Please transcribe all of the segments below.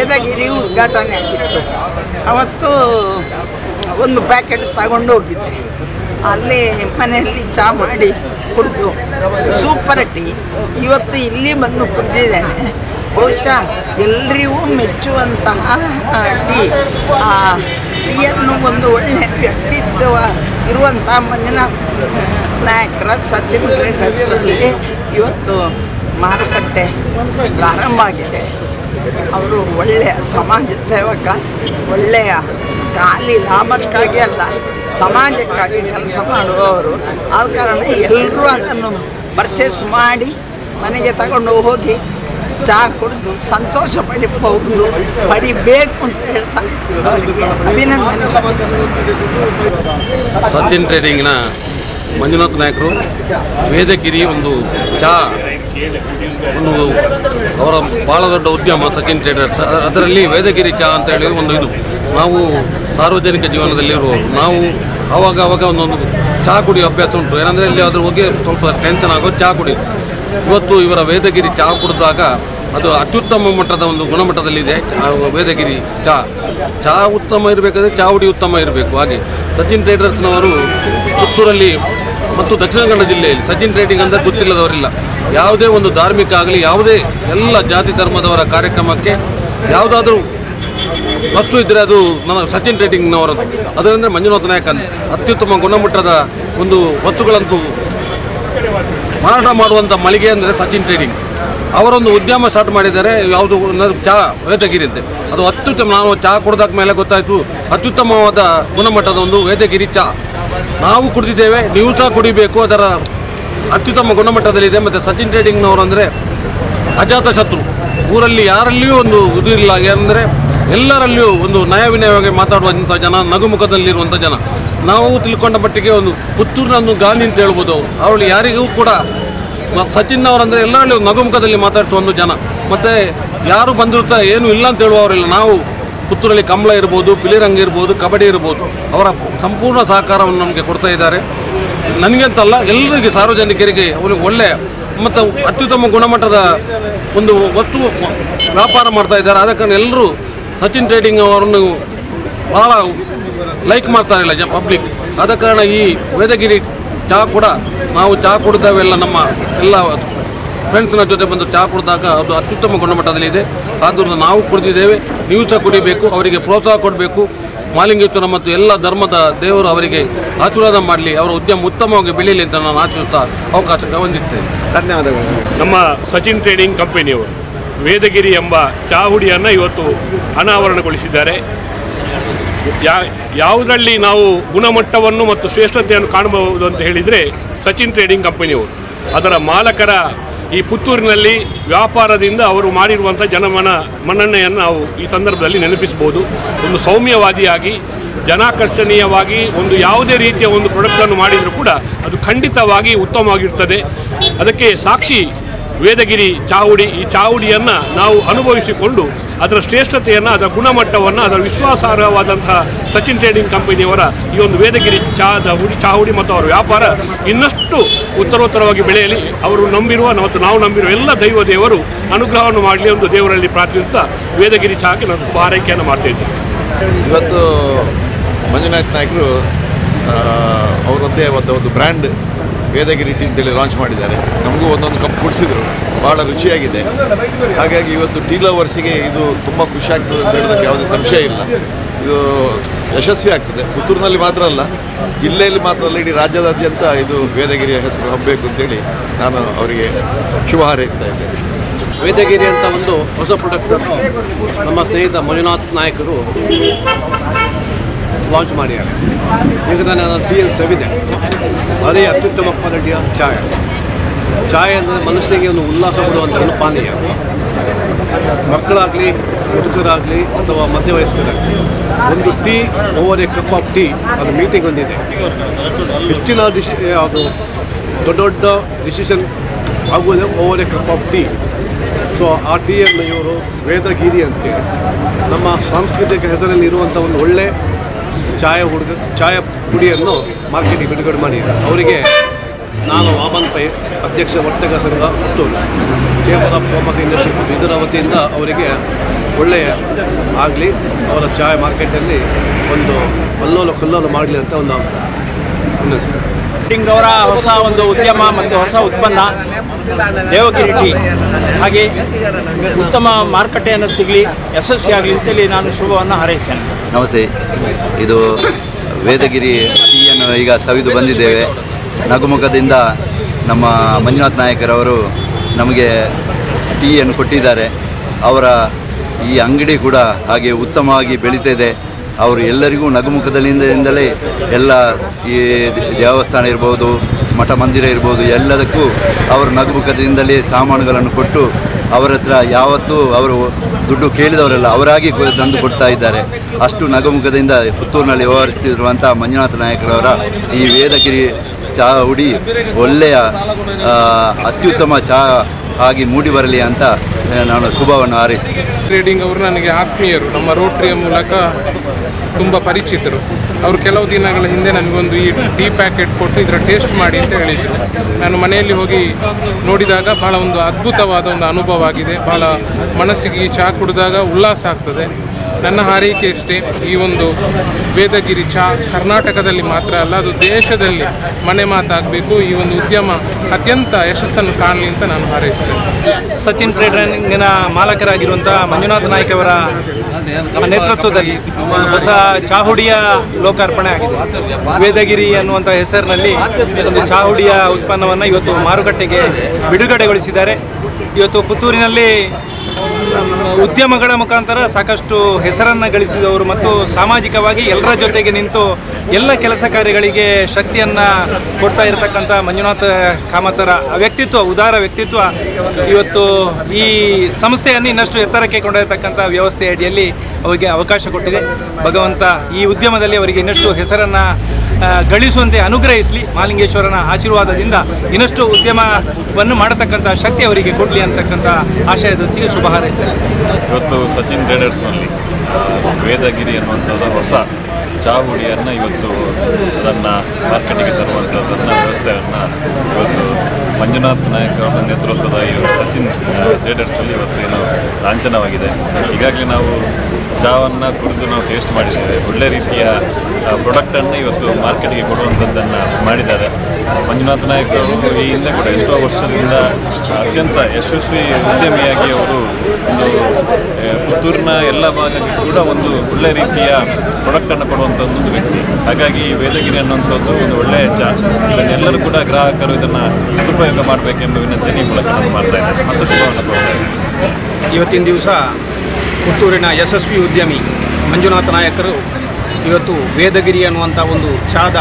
ವೇದಗಿರಿ ಉದ್ಘಾಟನೆ ಆಗಿತ್ತು ಅವತ್ತು ಒಂದು ಪ್ಯಾಕೆಟ್ ತಗೊಂಡು ಹೋಗಿದ್ದೆ ಅಲ್ಲಿ ಮನೆಯಲ್ಲಿ ಚಹಾ ಮಾಡಿ ಕುಡಿದು ಸೂಪರ್ ಟೀ ಇವತ್ತು ಇಲ್ಲಿ ಬಂದು ಕುಡಿದಿದ್ದೇನೆ ಬಹುಶಃ ಎಲ್ರಿಗೂ ಮೆಚ್ಚುವಂತಹ ಆ, ಟೀ ಆ ಟೀಯನ್ನು ಒಂದು ಒಳ್ಳೆಯ ವ್ಯಕ್ತಿತ್ವ ಇರುವಂತಹ ಮಂಜುನಾಥ್ ನಾಯಕರ ಸಚಿನ್ ಟ್ರೇಡರ್ಸಲ್ಲಿ ಇವತ್ತು ಮಾರುಕಟ್ಟೆ ಪ್ರಾರಂಭ ಆಗಿದೆ ಅವರು ಒಳ್ಳೆಯ ಸಮಾಜ ಸೇವಕ ಒಳ್ಳೆಯ ಖಾಲಿ ಲಾಭಕ್ಕಾಗಿ ಅಲ್ಲ ಸಮಾಜಕ್ಕಾಗಿ ಕೆಲಸ ಮಾಡುವವರು ಆದ ಕಾರಣ ಎಲ್ಲರೂ ಅದನ್ನು ಪರ್ಚೇಸ್ ಮಾಡಿ ಮನೆಗೆ ತಗೊಂಡು ಹೋಗಿ ಚಹಾ ಕುಡಿದು ಸಂತೋಷ ಪಡಿಬಹುದು ಪಡಿಬೇಕು ಅಂತ ಹೇಳ್ತಾ ಅವರಿಗೆ ಅಭಿನಂದನೆ ಸಲ್ಲಿಸ್ತೇನೆ ಸಚಿನ್ ಟ್ರೇಡಿಂಗ್ನ ಮಂಜುನಾಥ್ ನಾಯಕರು ವೇದಗಿರಿ ಒಂದು ಚಾ ಒಂದು ಅವರ ಭಾಳ ದೊಡ್ಡ ಉದ್ಯಮ ಸಚಿನ್ ಟ್ರೇಡರ್ಸ್ ಅ- ಅದರಲ್ಲಿ ವೇದಗಿರಿ ಚಾ ಅಂತ ಹೇಳಿ ಒಂದು ಇದು ನಾವು ಸಾರ್ವಜನಿಕ ಜೀವನದಲ್ಲಿರುವವರು ನಾವು ಆವಾಗ ಆವಾಗ ಒಂದೊಂದು ಚಹಾ ಕುಡಿಯೋ ಅಭ್ಯಾಸ ಉಂಟು ಏನಂದರೆ ಇಲ್ಲಿ ಅದ್ರ ಬಗ್ಗೆ ಸ್ವಲ್ಪ ಟೆನ್ಷನ್ ಆಗೋ ಚಹಾ ಕುಡಿಯೋದು ಇವತ್ತು ಇವರ ವೇದಗಿರಿ ಚಹಾ ಕುಡಿದಾಗ ಅದು ಅತ್ಯುತ್ತಮ ಮಟ್ಟದ ಒಂದು ಗುಣಮಟ್ಟದಲ್ಲಿದೆ ಆ ವೇದಗಿರಿ ಚಹಾ ಚಹಾ ಉತ್ತಮ ಇರಬೇಕಾದ್ರೆ ಚಾವುಡಿ ಉತ್ತಮ ಇರಬೇಕು ಹಾಗೆ ಸಚಿನ್ ಟ್ರೇಡರ್ಸ್ನವರು ಪುತ್ತೂರಲ್ಲಿ ಮತ್ತು ದಕ್ಷಿಣ ಕನ್ನಡ ಜಿಲ್ಲೆಯಲ್ಲಿ ಸಚಿನ್ ಟ್ರೇಡಿಂಗ್ ಅಂದರೆ ಗೊತ್ತಿಲ್ಲದವರಿಲ್ಲ ಯಾವುದೇ ಒಂದು ಧಾರ್ಮಿಕ ಆಗಲಿ ಯಾವುದೇ ಎಲ್ಲ ಜಾತಿ ಧರ್ಮದವರ ಕಾರ್ಯಕ್ರಮಕ್ಕೆ ಯಾವುದಾದ್ರೂ ವಸ್ತು ಇದ್ದರೆ ಅದು ನನ್ನ ಸಚಿನ್ ಟ್ರೇಡಿಂಗ್ನವರದ್ದು ಅದರಿಂದ ಮಂಜುನಾಥ ನಾಯಕ್ ಅಂತ ಅತ್ಯುತ್ತಮ ಗುಣಮಟ್ಟದ ಒಂದು ವಸ್ತುಗಳಂತೂ ಮಾರಾಟ ಮಾಡುವಂಥ ಮಳಿಗೆ ಅಂದರೆ ಸಚಿನ್ ಟ್ರೇಡಿಂಗ್ ಅವರೊಂದು ಉದ್ಯಮ ಸ್ಟಾರ್ಟ್ ಮಾಡಿದ್ದಾರೆ ಯಾವುದು ಅಂದ್ರೆ ಚಹಾ ವೇದಗಿರಿ ಅಂತೆ ಅದು ಅತ್ಯುತ್ತಮ ನಾವು ಚಹಾ ಕುಡ್ದಾದ ಮೇಲೆ ಗೊತ್ತಾಯಿತು ಅತ್ಯುತ್ತಮವಾದ ಗುಣಮಟ್ಟದ ಒಂದು ವೇದಗಿರಿ ಚಹಾ ನಾವು ಕುಡಿದಿದ್ದೇವೆ ನೀವು ಸಹ ಕುಡಿಬೇಕು ಅದರ ಅತ್ಯುತ್ತಮ ಗುಣಮಟ್ಟದಲ್ಲಿದೆ ಮತ್ತು ಸಚಿನ್ ಟ್ರೇಡಿಂಗ್ನವರು ಅಂದರೆ ಅಜಾತ ಶತ್ರು ಊರಲ್ಲಿ ಯಾರಲ್ಲಿಯೂ ಒಂದು ಇದು ಇಲ್ಲ ಏನಂದರೆ ಎಲ್ಲರಲ್ಲಿಯೂ ಒಂದು ನಯವಿನಯವಾಗಿ ಮಾತಾಡುವಂಥ ಜನ ನಗುಮುಖದಲ್ಲಿರುವಂಥ ಜನ ನಾವು ತಿಳ್ಕೊಂಡ ಮಟ್ಟಿಗೆ ಒಂದು ಪುತ್ತೂರಿನ ಒಂದು ಗಾಂಧಿ ಅಂತ ಹೇಳ್ಬೋದು ಅವಳು ಯಾರಿಗೂ ಕೂಡ ಮ- ಸಚಿನ್ ಅವರಂದರೆ ಎಲ್ಲರಲ್ಲೂ ನಗುಮುಖದಲ್ಲಿ ಮಾತಾಡಿಸುವ ಒಂದು ಜನ ಮತ್ತು ಯಾರು ಬಂದರೂ ಸಹ ಏನು ಇಲ್ಲ ಅಂತ ಹೇಳುವವರಿಲ್ಲ ನಾವು ಪುತ್ತೂರಲ್ಲಿ ಕಂಬಳ ಇರ್ಬೋದು ಪಿಲಿರಂಗ ಇರ್ಬೋದು ಕಬಡ್ಡಿ ಇರ್ಬೋದು ಅವರ ಸಂಪೂರ್ಣ ಸಹಕಾರವನ್ನು ನಮಗೆ ಕೊಡ್ತಾ ಇದ್ದಾರೆ ನನಗಂತಲ್ಲ ಎಲ್ಲರಿಗೆ ಸಾರ್ವಜನಿಕರಿಗೆ ಅವರಿಗೆ ಒಳ್ಳೆಯ ಮತ್ತು ಅತ್ಯುತ್ತಮ ಗುಣಮಟ್ಟದ ಒಂದು ವಸ್ತು ವ್ಯಾಪಾರ ಮಾಡ್ತಾ ಇದ್ದಾರೆ ಆದ ಕಾರಣ ಎಲ್ಲರೂ ಸಚಿನ್ ಟ್ರೇಡಿಂಗ್ ಅವರನ್ನು ಭಾಳ ಲೈಕ್ ಮಾಡ್ತಾರಿಲ್ಲ ಜ ಪಬ್ಲಿಕ್ ಆದ ಕಾರಣ ಈ ವೇದಗಿರಿ ಚಹಾ ಕೂಡ ನಾವು ಚಹಾ ಕುಡಿದವೆಲ್ಲ ನಮ್ಮ ಎಲ್ಲ ಫ್ರೆಂಡ್ಸ್ನ ಜೊತೆ ಬಂದು ಚಹಾ ಕುಡಿದಾಗ ಅದು ಅತ್ಯುತ್ತಮ ಗುಣಮಟ್ಟದಲ್ಲಿದೆ ಆದ್ದರಿಂದ ನಾವು ಕುಡಿದಿದ್ದೇವೆ ನೀವು ಸಹ ಕುಡಿಬೇಕು ಅವರಿಗೆ ಪ್ರೋತ್ಸಾಹ ಕೊಡಬೇಕು ಮಾಲಿಂಗೇಶ್ವರ ಮತ್ತು ಎಲ್ಲ ಧರ್ಮದ ದೇವರು ಅವರಿಗೆ ಆಶೀರ್ವಾದ ಮಾಡಲಿ ಅವರ ಉದ್ಯಮ ಉತ್ತಮವಾಗಿ ಬೆಳೀಲಿ ಅಂತ ನಾನು ಆಶಿಸುತ್ತಾ ಅವಕಾಶಕ್ಕೆ ಹೊಂದಿದ್ದೇನೆ ಧನ್ಯವಾದಗಳು ನಮ್ಮ ಸಚಿನ್ ಟ್ರೇಡಿಂಗ್ ಕಂಪನಿಯವರು ವೇದಗಿರಿ ಎಂಬ ಚಾಹುಡಿಯನ್ನು ಇವತ್ತು ಅನಾವರಣಗೊಳಿಸಿದ್ದಾರೆ ಯಾ ಯಾವುದರಲ್ಲಿ ನಾವು ಗುಣಮಟ್ಟವನ್ನು ಮತ್ತು ಶ್ರೇಷ್ಠತೆಯನ್ನು ಕಾಣಬಹುದು ಅಂತ ಹೇಳಿದರೆ ಸಚಿನ್ ಟ್ರೇಡಿಂಗ್ ಕಂಪನಿಯವರು ಅದರ ಮಾಲಕರ ಈ ಪುತ್ತೂರಿನಲ್ಲಿ ವ್ಯಾಪಾರದಿಂದ ಅವರು ಮಾಡಿರುವಂಥ ಜನಮನ ಮನ್ನಣೆಯನ್ನು ನಾವು ಈ ಸಂದರ್ಭದಲ್ಲಿ ನೆನಪಿಸ್ಬೋದು ಒಂದು ಸೌಮ್ಯವಾದಿಯಾಗಿ ಜನಾಕರ್ಷಣೀಯವಾಗಿ ಒಂದು ಯಾವುದೇ ರೀತಿಯ ಒಂದು ಪ್ರಾಡಕ್ಟನ್ನು ಮಾಡಿದರೂ ಕೂಡ ಅದು ಖಂಡಿತವಾಗಿ ಉತ್ತಮವಾಗಿರ್ತದೆ ಅದಕ್ಕೆ ಸಾಕ್ಷಿ ವೇದಗಿರಿ ಚಾವುಡಿ ಈ ಚಾವುಡಿಯನ್ನು ನಾವು ಅನುಭವಿಸಿಕೊಂಡು ಅದರ ಶ್ರೇಷ್ಠತೆಯನ್ನು ಅದರ ಗುಣಮಟ್ಟವನ್ನು ಅದರ ವಿಶ್ವಾಸಾರ್ಹವಾದಂತಹ ಸಚಿನ್ ಟ್ರೇಡಿಂಗ್ ಕಂಪನಿಯವರ ಈ ಒಂದು ವೇದಗಿರಿ ಚಹಾದ ಹುಡಿ ಚಾಹುಡಿ ಮತ್ತು ಅವರ ವ್ಯಾಪಾರ ಇನ್ನಷ್ಟು ಉತ್ತರೋತ್ತರವಾಗಿ ಬೆಳೆಯಲಿ ಅವರು ನಂಬಿರುವ ಮತ್ತು ನಾವು ನಂಬಿರುವ ಎಲ್ಲ ದೈವ ದೇವರು ಅನುಗ್ರಹವನ್ನು ಮಾಡಲಿ ಒಂದು ದೇವರಲ್ಲಿ ಪ್ರಾರ್ಥಿಸುತ್ತಾ ವೇದಗಿರಿ ಚಹಾಕ್ಕೆ ನಾನು ತುಂಬ ಆರೈಕೆಯನ್ನು ಮಾಡ್ತಾ ಇದ್ದೇನೆ ಇವತ್ತು ಮಂಜುನಾಥ್ ನಾಯಕರು ಆ, ಅವರದ್ದೇ ಒಂದು ಒಂದು ಬ್ರ್ಯಾಂಡ್ ವೇದಗಿರಿ ಟೀ ಅಂತೇಳಿ ಲಾಂಚ್ ಮಾಡಿದ್ದಾರೆ ನಮಗೂ ಒಂದೊಂದು ಕಪ್ ಕುಡಿಸಿದ್ರು ಭಾಳ ರುಚಿಯಾಗಿದೆ ಹಾಗಾಗಿ ಇವತ್ತು ಟೀ ಲವರ್ಸಿಗೆ ಇದು ತುಂಬ ಖುಷಿ ಆಗ್ತದೆ ಅಂತ ಹೇಳೋದಕ್ಕೆ ಯಾವುದೇ ಸಂಶಯ ಇಲ್ಲ ಇದು ಯಶಸ್ವಿ ಆಗ್ತದೆ ಪುತ್ತೂರಿನಲ್ಲಿ ಮಾತ್ರ ಅಲ್ಲ ಜಿಲ್ಲೆಯಲ್ಲಿ ಮಾತ್ರ ಅಲ್ಲ ಇಡೀ ರಾಜ್ಯದಾದ್ಯಂತ ಇದು ವೇದಗಿರಿಯ ಹೆಸರು ಹಬ್ಬಬೇಕು ಅಂತೇಳಿ ನಾನು ಅವರಿಗೆ ಶುಭ ಹಾರೈಸ್ತಾ ಇದ್ದೇನೆ ವೇದಗಿರಿ ಅಂತ ಒಂದು ಹೊಸ ಪ್ರಾಡಕ್ಟ್ ನಮ್ಮ ಸ್ನೇಹಿತ ಮಂಜುನಾಥ್ ನಾಯಕರು ಲಾಂಚ್ ಮಾಡಿದ್ದಾರೆ ಈಗ ತಾನೇ ನನ್ನ ಟೀ ಎಲ್ ಸವಿದೆ ಅದೇ ಅತ್ಯುತ್ತಮ ಕ್ವಾಲಿಟಿಯ ಚಾಯ್ ಚಾಯ್ ಅಂದರೆ ಮನಸ್ಸಿಗೆ ಒಂದು ಉಲ್ಲಾಸ ಕೊಡುವಂಥ ಒಂದು ಪಾನೀಯ ಮಕ್ಕಳಾಗಲಿ ಮುದುಕರಾಗಲಿ ಅಥವಾ ಮಧ್ಯವಯಸ್ಕರಾಗಲಿ ಒಂದು tea over a cup of tea ಅದು ಮೀಟಿಂಗ್ ಹೊಂದಿದೆ ಹೆಚ್ಚಿನ ಡಿಶಿ ಅದು ದೊಡ್ಡ ದೊಡ್ಡ ಡಿಸಿಷನ್ ಆಗುವುದು over a cup of tea so ಆ ಟೀಯನ್ನು ಇವರು ವೇದಗಿರಿ ಅಂತೇಳಿ ನಮ್ಮ ಸಾಂಸ್ಕೃತಿಕ ಹೆಸರಲ್ಲಿ ಇರುವಂಥ ಒಂದು ಒಳ್ಳೆ ಚಾಯ ಹುಡುಗ ಚಾಯ ಪುಡಿಯನ್ನು ಮಾರ್ಕೆಟಿಗೆ ಬಿಡುಗಡೆ ಮಾಡಿದ್ದಾರೆ ಅವರಿಗೆ ನಾನು ವಾಮನ್ ಪೈ ಅಧ್ಯಕ್ಷ ವರ್ತಕ ಸಂಘ Puttur chamber of commerce industry ಮತ್ತು ಇದರ ವತಿಯಿಂದ ಅವರಿಗೆ ಒಳ್ಳೆಯ ಆಗಲಿ ಅವರ ಚಾಯ್ ಮಾರ್ಕೆಟಲ್ಲಿ ಒಂದು ಅಲ್ಲೋಲ ಕಲ್ಲೋಲ ಮಾಡಲಿ ಅಂತ ಒಂದು ವಿನಂತಿ ಟಿಂಗ್ ಅವರ ಹೊಸ ಒಂದು ಉದ್ಯಮ ಮತ್ತು ಹೊಸ ಉತ್ಪನ್ನ ದೇವಗಿರಿ ಟೀ ಹಾಗೆ ಉತ್ತಮ ಮಾರುಕಟ್ಟೆಯನ್ನು ಸಿಗಲಿ ಯಶಸ್ವಿ ಆಗಲಿ ಅಂತೇಳಿ ನಾನು ಶುಭವನ್ನು ಹಾರೈಸ್ತೇನೆ ನಮಸ್ತೆ ಇದು ವೇದಗಿರಿ ಟೀಯನ್ನು ಈಗ ಸವಿದು ಬಂದಿದ್ದೇವೆ ನಗುಮುಖದಿಂದ ನಮ್ಮ ಮಂಜುನಾಥ್ ನಾಯಕರವರು ನಮಗೆ ಟೀಯನ್ನು ಕೊಟ್ಟಿದ್ದಾರೆ ಅವರ ಈ ಅಂಗಡಿ ಕೂಡ ಹಾಗೆ ಉತ್ತಮವಾಗಿ ಬೆಳೀತಿದೆ ಅವರು ಎಲ್ಲರಿಗೂ ನಗುಮುಖದಲ್ಲಿಂದಲೇ ಎಲ್ಲ ಈ ದೇವಸ್ಥಾನ ಇರ್ಬೋದು ಮಠ ಮಂದಿರ ಇರ್ಬೋದು ಎಲ್ಲದಕ್ಕೂ ಅವರು ನಗುಮುಖದಿಂದಲೇ ಸಾಮಾನುಗಳನ್ನು ಕೊಟ್ಟು ಅವರ ಹತ್ರ ಯಾವತ್ತೂ ಅವರು ದುಡ್ಡು ಕೇಳಿದವರೆಲ್ಲ ಅವರಾಗಿ ಕೊ- ತಂದು ಕೊಡ್ತಾ ಇದ್ದಾರೆ ಅಷ್ಟು ನಗುಮುಖದಿಂದ ಪುತ್ತೂರಿನಲ್ಲಿ ವ್ಯವಹರಿಸ್ತಿರುವಂಥ ಮಂಜುನಾಥ ನಾಯಕರವರ ಈ ವೇದಗಿರಿ ಚಹಾ ಹುಡಿ ಒಳ್ಳೆಯ ಆ, ಅತ್ಯುತ್ತಮ ಚಹಾ ಆಗಿ ಮೂಡಿ ಬರಲಿ ಅಂತ ಆ, ನಾನು ಶುಭವನ್ನು ಹಾರೈಸ್ತೀನಿ ಟ್ರೇಡಿಂಗ್ ಅವರು ನನಗೆ ಆತ್ಮೀಯರು ನಮ್ಮ ರೋಟ್ರಿಯ ಮೂಲಕ ತುಂಬ ಪರಿಚಿತರು ಅವರು ಕೆಲವು ದಿನಗಳ ಹಿಂದೆ ನನಗೊಂದು ಈ ಟೀ ಪ್ಯಾಕೆಟ್ ಕೊಟ್ಟು ಇದರ ಟೇಸ್ಟ್ ಮಾಡಿ ಅಂತ ಹೇಳಿದರು ನಾನು ಮನೆಯಲ್ಲಿ ಹೋಗಿ ನೋಡಿದಾಗ ಬಹಳ ಒಂದು ಅದ್ಭುತವಾದ ಒಂದು ಅನುಭವ ಆಗಿದೆ ಬಹಳ ಮನಸ್ಸಿಗೆ ಈ ಚಹಾ ಕುಡಿದಾಗ ಉಲ್ಲಾಸ ಆಗ್ತದೆ ನನ್ನ ಹಾರೈಕೆ ಅಷ್ಟೇ ಈ ಒಂದು ವೇದಗಿರಿ ಚಹಾ ಕರ್ನಾಟಕದಲ್ಲಿ ಮಾತ್ರ ಅಲ್ಲ ಅದು ದೇಶದಲ್ಲಿ ಮನೆ ಮಾತಾಗಬೇಕು ಈ ಒಂದು ಉದ್ಯಮ ಅತ್ಯಂತ ಯಶಸ್ಸನ್ನು ಕಾಣಲಿ ಅಂತ ನಾನು ಹಾರೈಸ್ತೇನೆ ಸಚಿನ್ ಟ್ರೇಡರ್ನಿಂಗಿನ ಮಾಲಕರಾಗಿರುವಂಥ ಮಂಜುನಾಥ ನಾಯ್ಕ ಅವರ ನೇತೃತ್ವದಲ್ಲಿ ಒಂದು ಹೊಸ ಚಾಹುಡಿಯ ಲೋಕಾರ್ಪಣೆ ಆಗಿದೆ ವೇದಗಿರಿ ಅನ್ನುವಂಥ ಹೆಸರಿನಲ್ಲಿ ಒಂದು ಚಾಹುಡಿಯ ಉತ್ಪನ್ನವನ್ನು ಇವತ್ತು ಮಾರುಕಟ್ಟೆಗೆ ಬಿಡುಗಡೆಗೊಳಿಸಿದ್ದಾರೆ ಇವತ್ತು ಪುತ್ತೂರಿನಲ್ಲಿ ಉದ್ಯಮಗಳ ಮುಖಾಂತರ ಸಾಕಷ್ಟು ಹೆಸರನ್ನು ಗಳಿಸಿದವರು ಮತ್ತು ಸಾಮಾಜಿಕವಾಗಿ ಎಲ್ಲರ ಜೊತೆಗೆ ನಿಂತು ಎಲ್ಲ ಕೆಲಸ ಕಾರ್ಯಗಳಿಗೆ ಶಕ್ತಿಯನ್ನು ಕೊಡ್ತಾ ಇರತಕ್ಕಂಥ ಮಂಜುನಾಥ ಕಾಮತರ ವ್ಯಕ್ತಿತ್ವ ಉದಾರ ವ್ಯಕ್ತಿತ್ವ ಇವತ್ತು ಈ ಸಂಸ್ಥೆಯನ್ನು ಇನ್ನಷ್ಟು ಎತ್ತರಕ್ಕೆ ಕೊಂಡೊಯ್ಯತಕ್ಕಂಥ ವ್ಯವಸ್ಥೆ ಅಡಿಯಲ್ಲಿ ಅವರಿಗೆ ಅವಕಾಶ ಕೊಟ್ಟಿದೆ ಭಗವಂತ ಈ ಉದ್ಯಮದಲ್ಲಿ ಅವರಿಗೆ ಇನ್ನಷ್ಟು ಹೆಸರನ್ನು ಆ, ಗಳಿಸುವಂತೆ ಅನುಗ್ರಹಿಸಲಿ ಮಾಲಿಂಗೇಶ್ವರನ ಆಶೀರ್ವಾದದಿಂದ ಇನ್ನಷ್ಟು ಉದ್ಯಮವನ್ನು ಮಾಡತಕ್ಕಂಥ ಶಕ್ತಿ ಅವರಿಗೆ ಕೊಡಲಿ ಅಂತಕ್ಕಂಥ ಆಶಯದೊಂದಿಗೆ ಶುಭ ಹಾರೈಸ್ತೇನೆ ಇವತ್ತು ಸಚಿನ್ ಟ್ರೇಡರ್ಸ್ನಲ್ಲಿ ಆ, ವೇದಗಿರಿ ಅನ್ನುವಂಥದ್ದು ಹೊಸ ಚಾಹುಡಿಯನ್ನು ಇವತ್ತು ಅದನ್ನು ಮಾರ್ಕೆಟಿಗೆ ತರುವಂಥದ್ದನ್ನು ವ್ಯವಸ್ಥೆಯನ್ನು ಇವತ್ತು ಮಂಜುನಾಥ್ ನಾಯಕ್ ಅವರ ನೇತೃತ್ವದ ಈ ಒಂದು ಸಚಿನ್ ಆ, ಟ್ರೇಡರ್ಸಲ್ಲಿ ಇವತ್ತು ಏನು ಲಾಂಛನವಾಗಿದೆ ಈಗಾಗಲೇ ನಾವು ಚಹಾವನ್ನು ಕುಡಿದು ನಾವು ಟೇಸ್ಟ್ ಮಾಡಿದ್ದೇವೆ ಒಳ್ಳೆ ರೀತಿಯ ಪ್ರಾಡಕ್ಟನ್ನು ಇವತ್ತು ಮಾರ್ಕೆಟ್ಗೆ ಕೊಡುವಂಥದ್ದನ್ನು ಮಾಡಿದ್ದಾರೆ ಮಂಜುನಾಥ ನಾಯಕ್ ಅವರು ಈ ಹಿಂದೆ ಕೂಡ ಎಷ್ಟೋ ವರ್ಷದಿಂದ ಅತ್ಯಂತ ಯಶಸ್ವಿ ಉದ್ಯಮಿಯಾಗಿ ಅವರು ಒಂದು ಆ, ಪುತ್ತೂರಿನ ಎಲ್ಲ ಭಾಗಕ್ಕೆ ಕೂಡ ಒಂದು ಒಳ್ಳೆ ರೀತಿಯ ಪ್ರಾಡಕ್ಟನ್ನು ಕೊಡುವಂಥ ಒಂದು ವ್ಯಕ್ತಿ ಹಾಗಾಗಿ ಈ ವೇದಗಿರಿ ಅನ್ನುವಂಥದ್ದು ಒಂದು ಒಳ್ಳೆಯ ಚಾ ಇದನ್ನೆಲ್ಲರೂ ಕೂಡ ಗ್ರಾಹಕರು ಇದನ್ನು ಸದುಪಯೋಗ ಮಾಡಬೇಕೆಂಬ ವಿನಂತಿ ಈ ಮೂಲಕ ನಾನು ಮಾಡ್ತಾ ಇದ್ದೇನೆ ಮತ್ತು ಶುಭವನ್ನು ಕೊಡ್ತಾ ಇದ್ದೇನೆ ಇವತ್ತಿನ ದಿವಸ ಪುತ್ತೂರಿನ ಯಶಸ್ವಿ ಉದ್ಯಮಿ ಮಂಜುನಾಥ ನಾಯಕರು ಇವತ್ತು ವೇದಗಿರಿ ಅನ್ನುವಂಥ ಒಂದು ಚಾದ